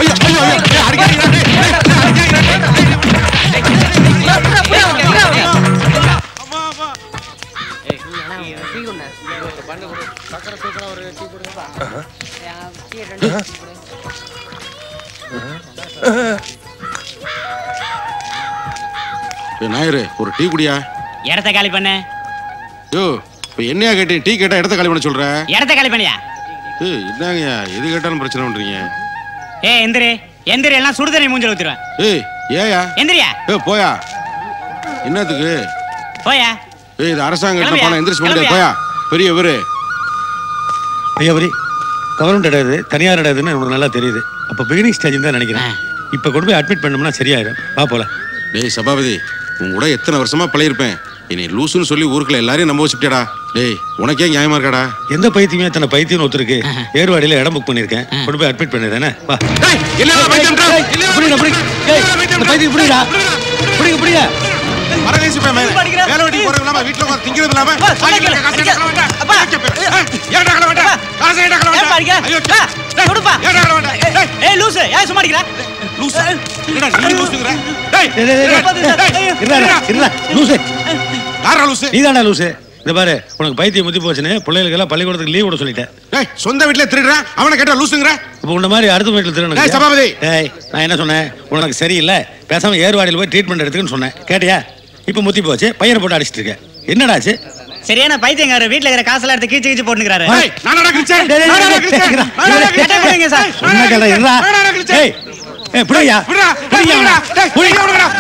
ஏய், நாயரு ஒரு டீ குடியா இடத்த காலி பண்ண யோ இப்ப என்னையா கேட்டேன் டீ கேட்டா இடத்த காலி பண்ண சொல்ற இடத்த காலி பண்ணியா ஏய் என்னங்கய்யா எது கேட்டாலும் பிரச்சனை பண்றீங்க ஏ எந்திரி எந்திரி எல்லாம் சுடுதண்ணி மூஞ்சில ஊத்துருவேன் ஏய் ஏயா எந்திரியா ஏ போயா என்னத்துக்கு போயா ஏய் இது அரசாங்கம் எடுத்த கிளம்பியா? பணம் எந்திரிச்சு பண்ண கிளம்பியா? போயா பெரிய இவரு ஐயா வரி கவர்மெண்ட் இடம் இது தனியார் இடம் இதுன்னு எனக்கு நல்லா தெரியுது அப்போ பிகினிங் ஸ்டேஜ் தான் நினைக்கிறேன் இப்போ கொண்டு போய் அட்மிட் பண்ணோம்னா சரியாயிடும் வா போல டேய் சபாபதி உன் கூட எத்தனை வருஷமா பழகிருப்பேன் என்னை லூசுன்னு சொல்லி ஊருக்குள்ள எல்லாரையும் நம்ப வச்சுட்டியாடா டேய் உனக்கே நியாயமா இருக்காடா எந்த பைத்தியமே தன்னை பைத்தியம் ஒருத்தருக்கு ஏர்வாடியில் இடம் புக் பண்ணியிருக்கேன் கொண்டு போய் அட்மிட் பண்ணிடுறேனே வா புரியுதா, புரியுதா? ஏய், இந்த பைத்தியம் புரியுதா புரியுங்க புரியுதா பரதேசி பையன் மேல. வேலை வெட்டிக்கு போறது இல்லாம, வீட்டுல உட்கார்ந்து திங்கிறது இல்லாம, வாங்கி கொடுத்த காசை எடுத்து கல வேண்டாம். ஏன்டா கல வேண்டாம்? காசை ஏன்டா கல வேண்டாம்? ஐயோ, ஏன்டா கல வேண்டாம்? டேய், ஏய் லூசு ஏன் சும்மா அடிக்கிற லூசு. என்னடா நீ லூசுங்கிற? டேய், டேய், டேய், டேய், டேய், டேய், இருடா, இருடா, இருடா, லூசு யாரா லூசு? நீதான்டா லூசு இந்த பாரு உனக்கு பைத்தியம் முத்தி போச்சுன்னு பிள்ளைகளுக்கெல்லாம் பள்ளிக்கூடத்துக்கு லீவ் விட சொல்லிட்டேன் ஏய் சொந்த வீட்டுல திருடுறேன் அவனை கேட்டா லூசுங்கிற இப்போ உன்ன மாதிரி அடுத்த வீட்டில் திருடணும் ஏய், சபாபதி. ஏய் நான் என்ன சொன்னேன் உனக்கு சரியில்லை பேசாம ஏர்வாடியில் போய் ட்ரீட்மெண்ட் எடுத்துக்கன்னு சொன்னேன் கேட்டியா இப்போ முத்தி போச்சு பையனை போட்டு அடிச்சிட்டு இருக்க என்னடாச்சு சரியான பைத்தியங்கார வீட்ல இருக்கிற காசெல்லாம் எடுத்து கீச்சு கீச்சு போட்டுக்கிறாரு ஏய், நானடா கிழிச்சேன்? டேய், டேய், நானடா டேய், கிழிச்சேன்? டேய், நானடா டேய், கிழிச்சேன்? கேட்டா சார். சொன்னா கேட்டா, இருடா. நானடா கிழிச்சேன்? ஏய், ஏய், புடியா? விட்றா, புடியா விட்றா, அவனை. டேய், புடி. கையை விடுங்கடா.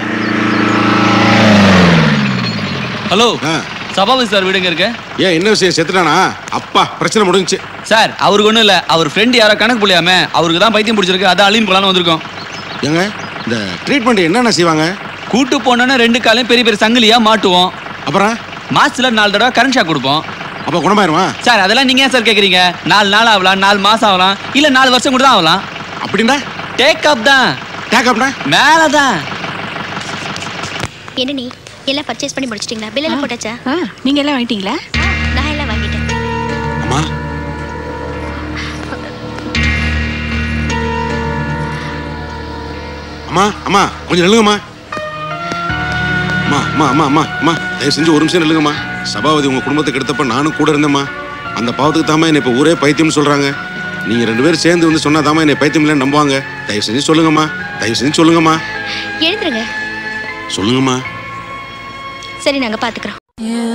ஹலோ சபாபதி சார் வீடுங்க இருக்கு ஏன் என்ன விஷயம் செத்துட்டானா அப்பா பிரச்சனை முடிஞ்சுச்சு சார் அவருக்கு ஒன்றும் இல்லை அவர் ஃப்ரெண்ட் யாரோ கணக்கு புள்ளியாம அவருக்கு தான் பைத்தியம் பிடிச்சிருக்கு அதான் அழின்னு போலான்னு வந்திருக்கோம் ஏங்க இந்த ட்ரீட்மெண்ட் என்னென்ன செய்வாங்க கூட்டு போனோன்னா ரெண்டு காலையும் பெரிய பெரிய சங்கிலியா மாட்டுவோம் அப்புறம் மாசத்துல நாலு தடவை கரண்ட் ஷாக் கொடுப்போம் அப்ப குணமாயிருமா சார் அதெல்லாம் நீங்க ஏன் சார் கேக்குறீங்க நாலு நாள் ஆகலாம் நாலு மாசம் ஆகலாம் இல்ல நாலு வருஷம் கூட தான் ஆகலாம் அப்படின்னா டேக் அப் தான் டேக் அப்னா மேலதான் என்ன நீ எல்லாம் பர்ச்சேஸ் பண்ணி முடிச்சிட்டீங்களா பில் எல்லாம் போட்டாச்சா நீங்க எல்லாம் வாங்கிட்டீங்களா நான் எல்லாம் வாங்கிட்டேன் அம்மா அம்மா அம்மா கொஞ்சம் நில்லுங்கம்மா அம்மா அம்மா அம்மா அம்மா அம்மா தயவு செஞ்சு ஒரு நிமிஷம் நில்லுங்கம்மா சபாபதி உங்க குடும்பத்துக்கு எடுத்தப்ப நானும் கூட இருந்தேம்மா அந்த பாவத்துக்கு தாமா என்னை இப்போ ஊரே பைத்தியம்னு சொல்றாங்க நீங்க ரெண்டு பேரும் சேர்ந்து வந்து சொன்னா தாமா என்னை பைத்தியம் இல்லைன்னு நம்புவாங்க தயவு செஞ்சு சொல்லுங்கம்மா தயவு செஞ்சு சொல்லுங்கம்மா எழுந்துருங்க சொல்லுங்கம்மா சரி நாங்க பாத்துக்கிறோம்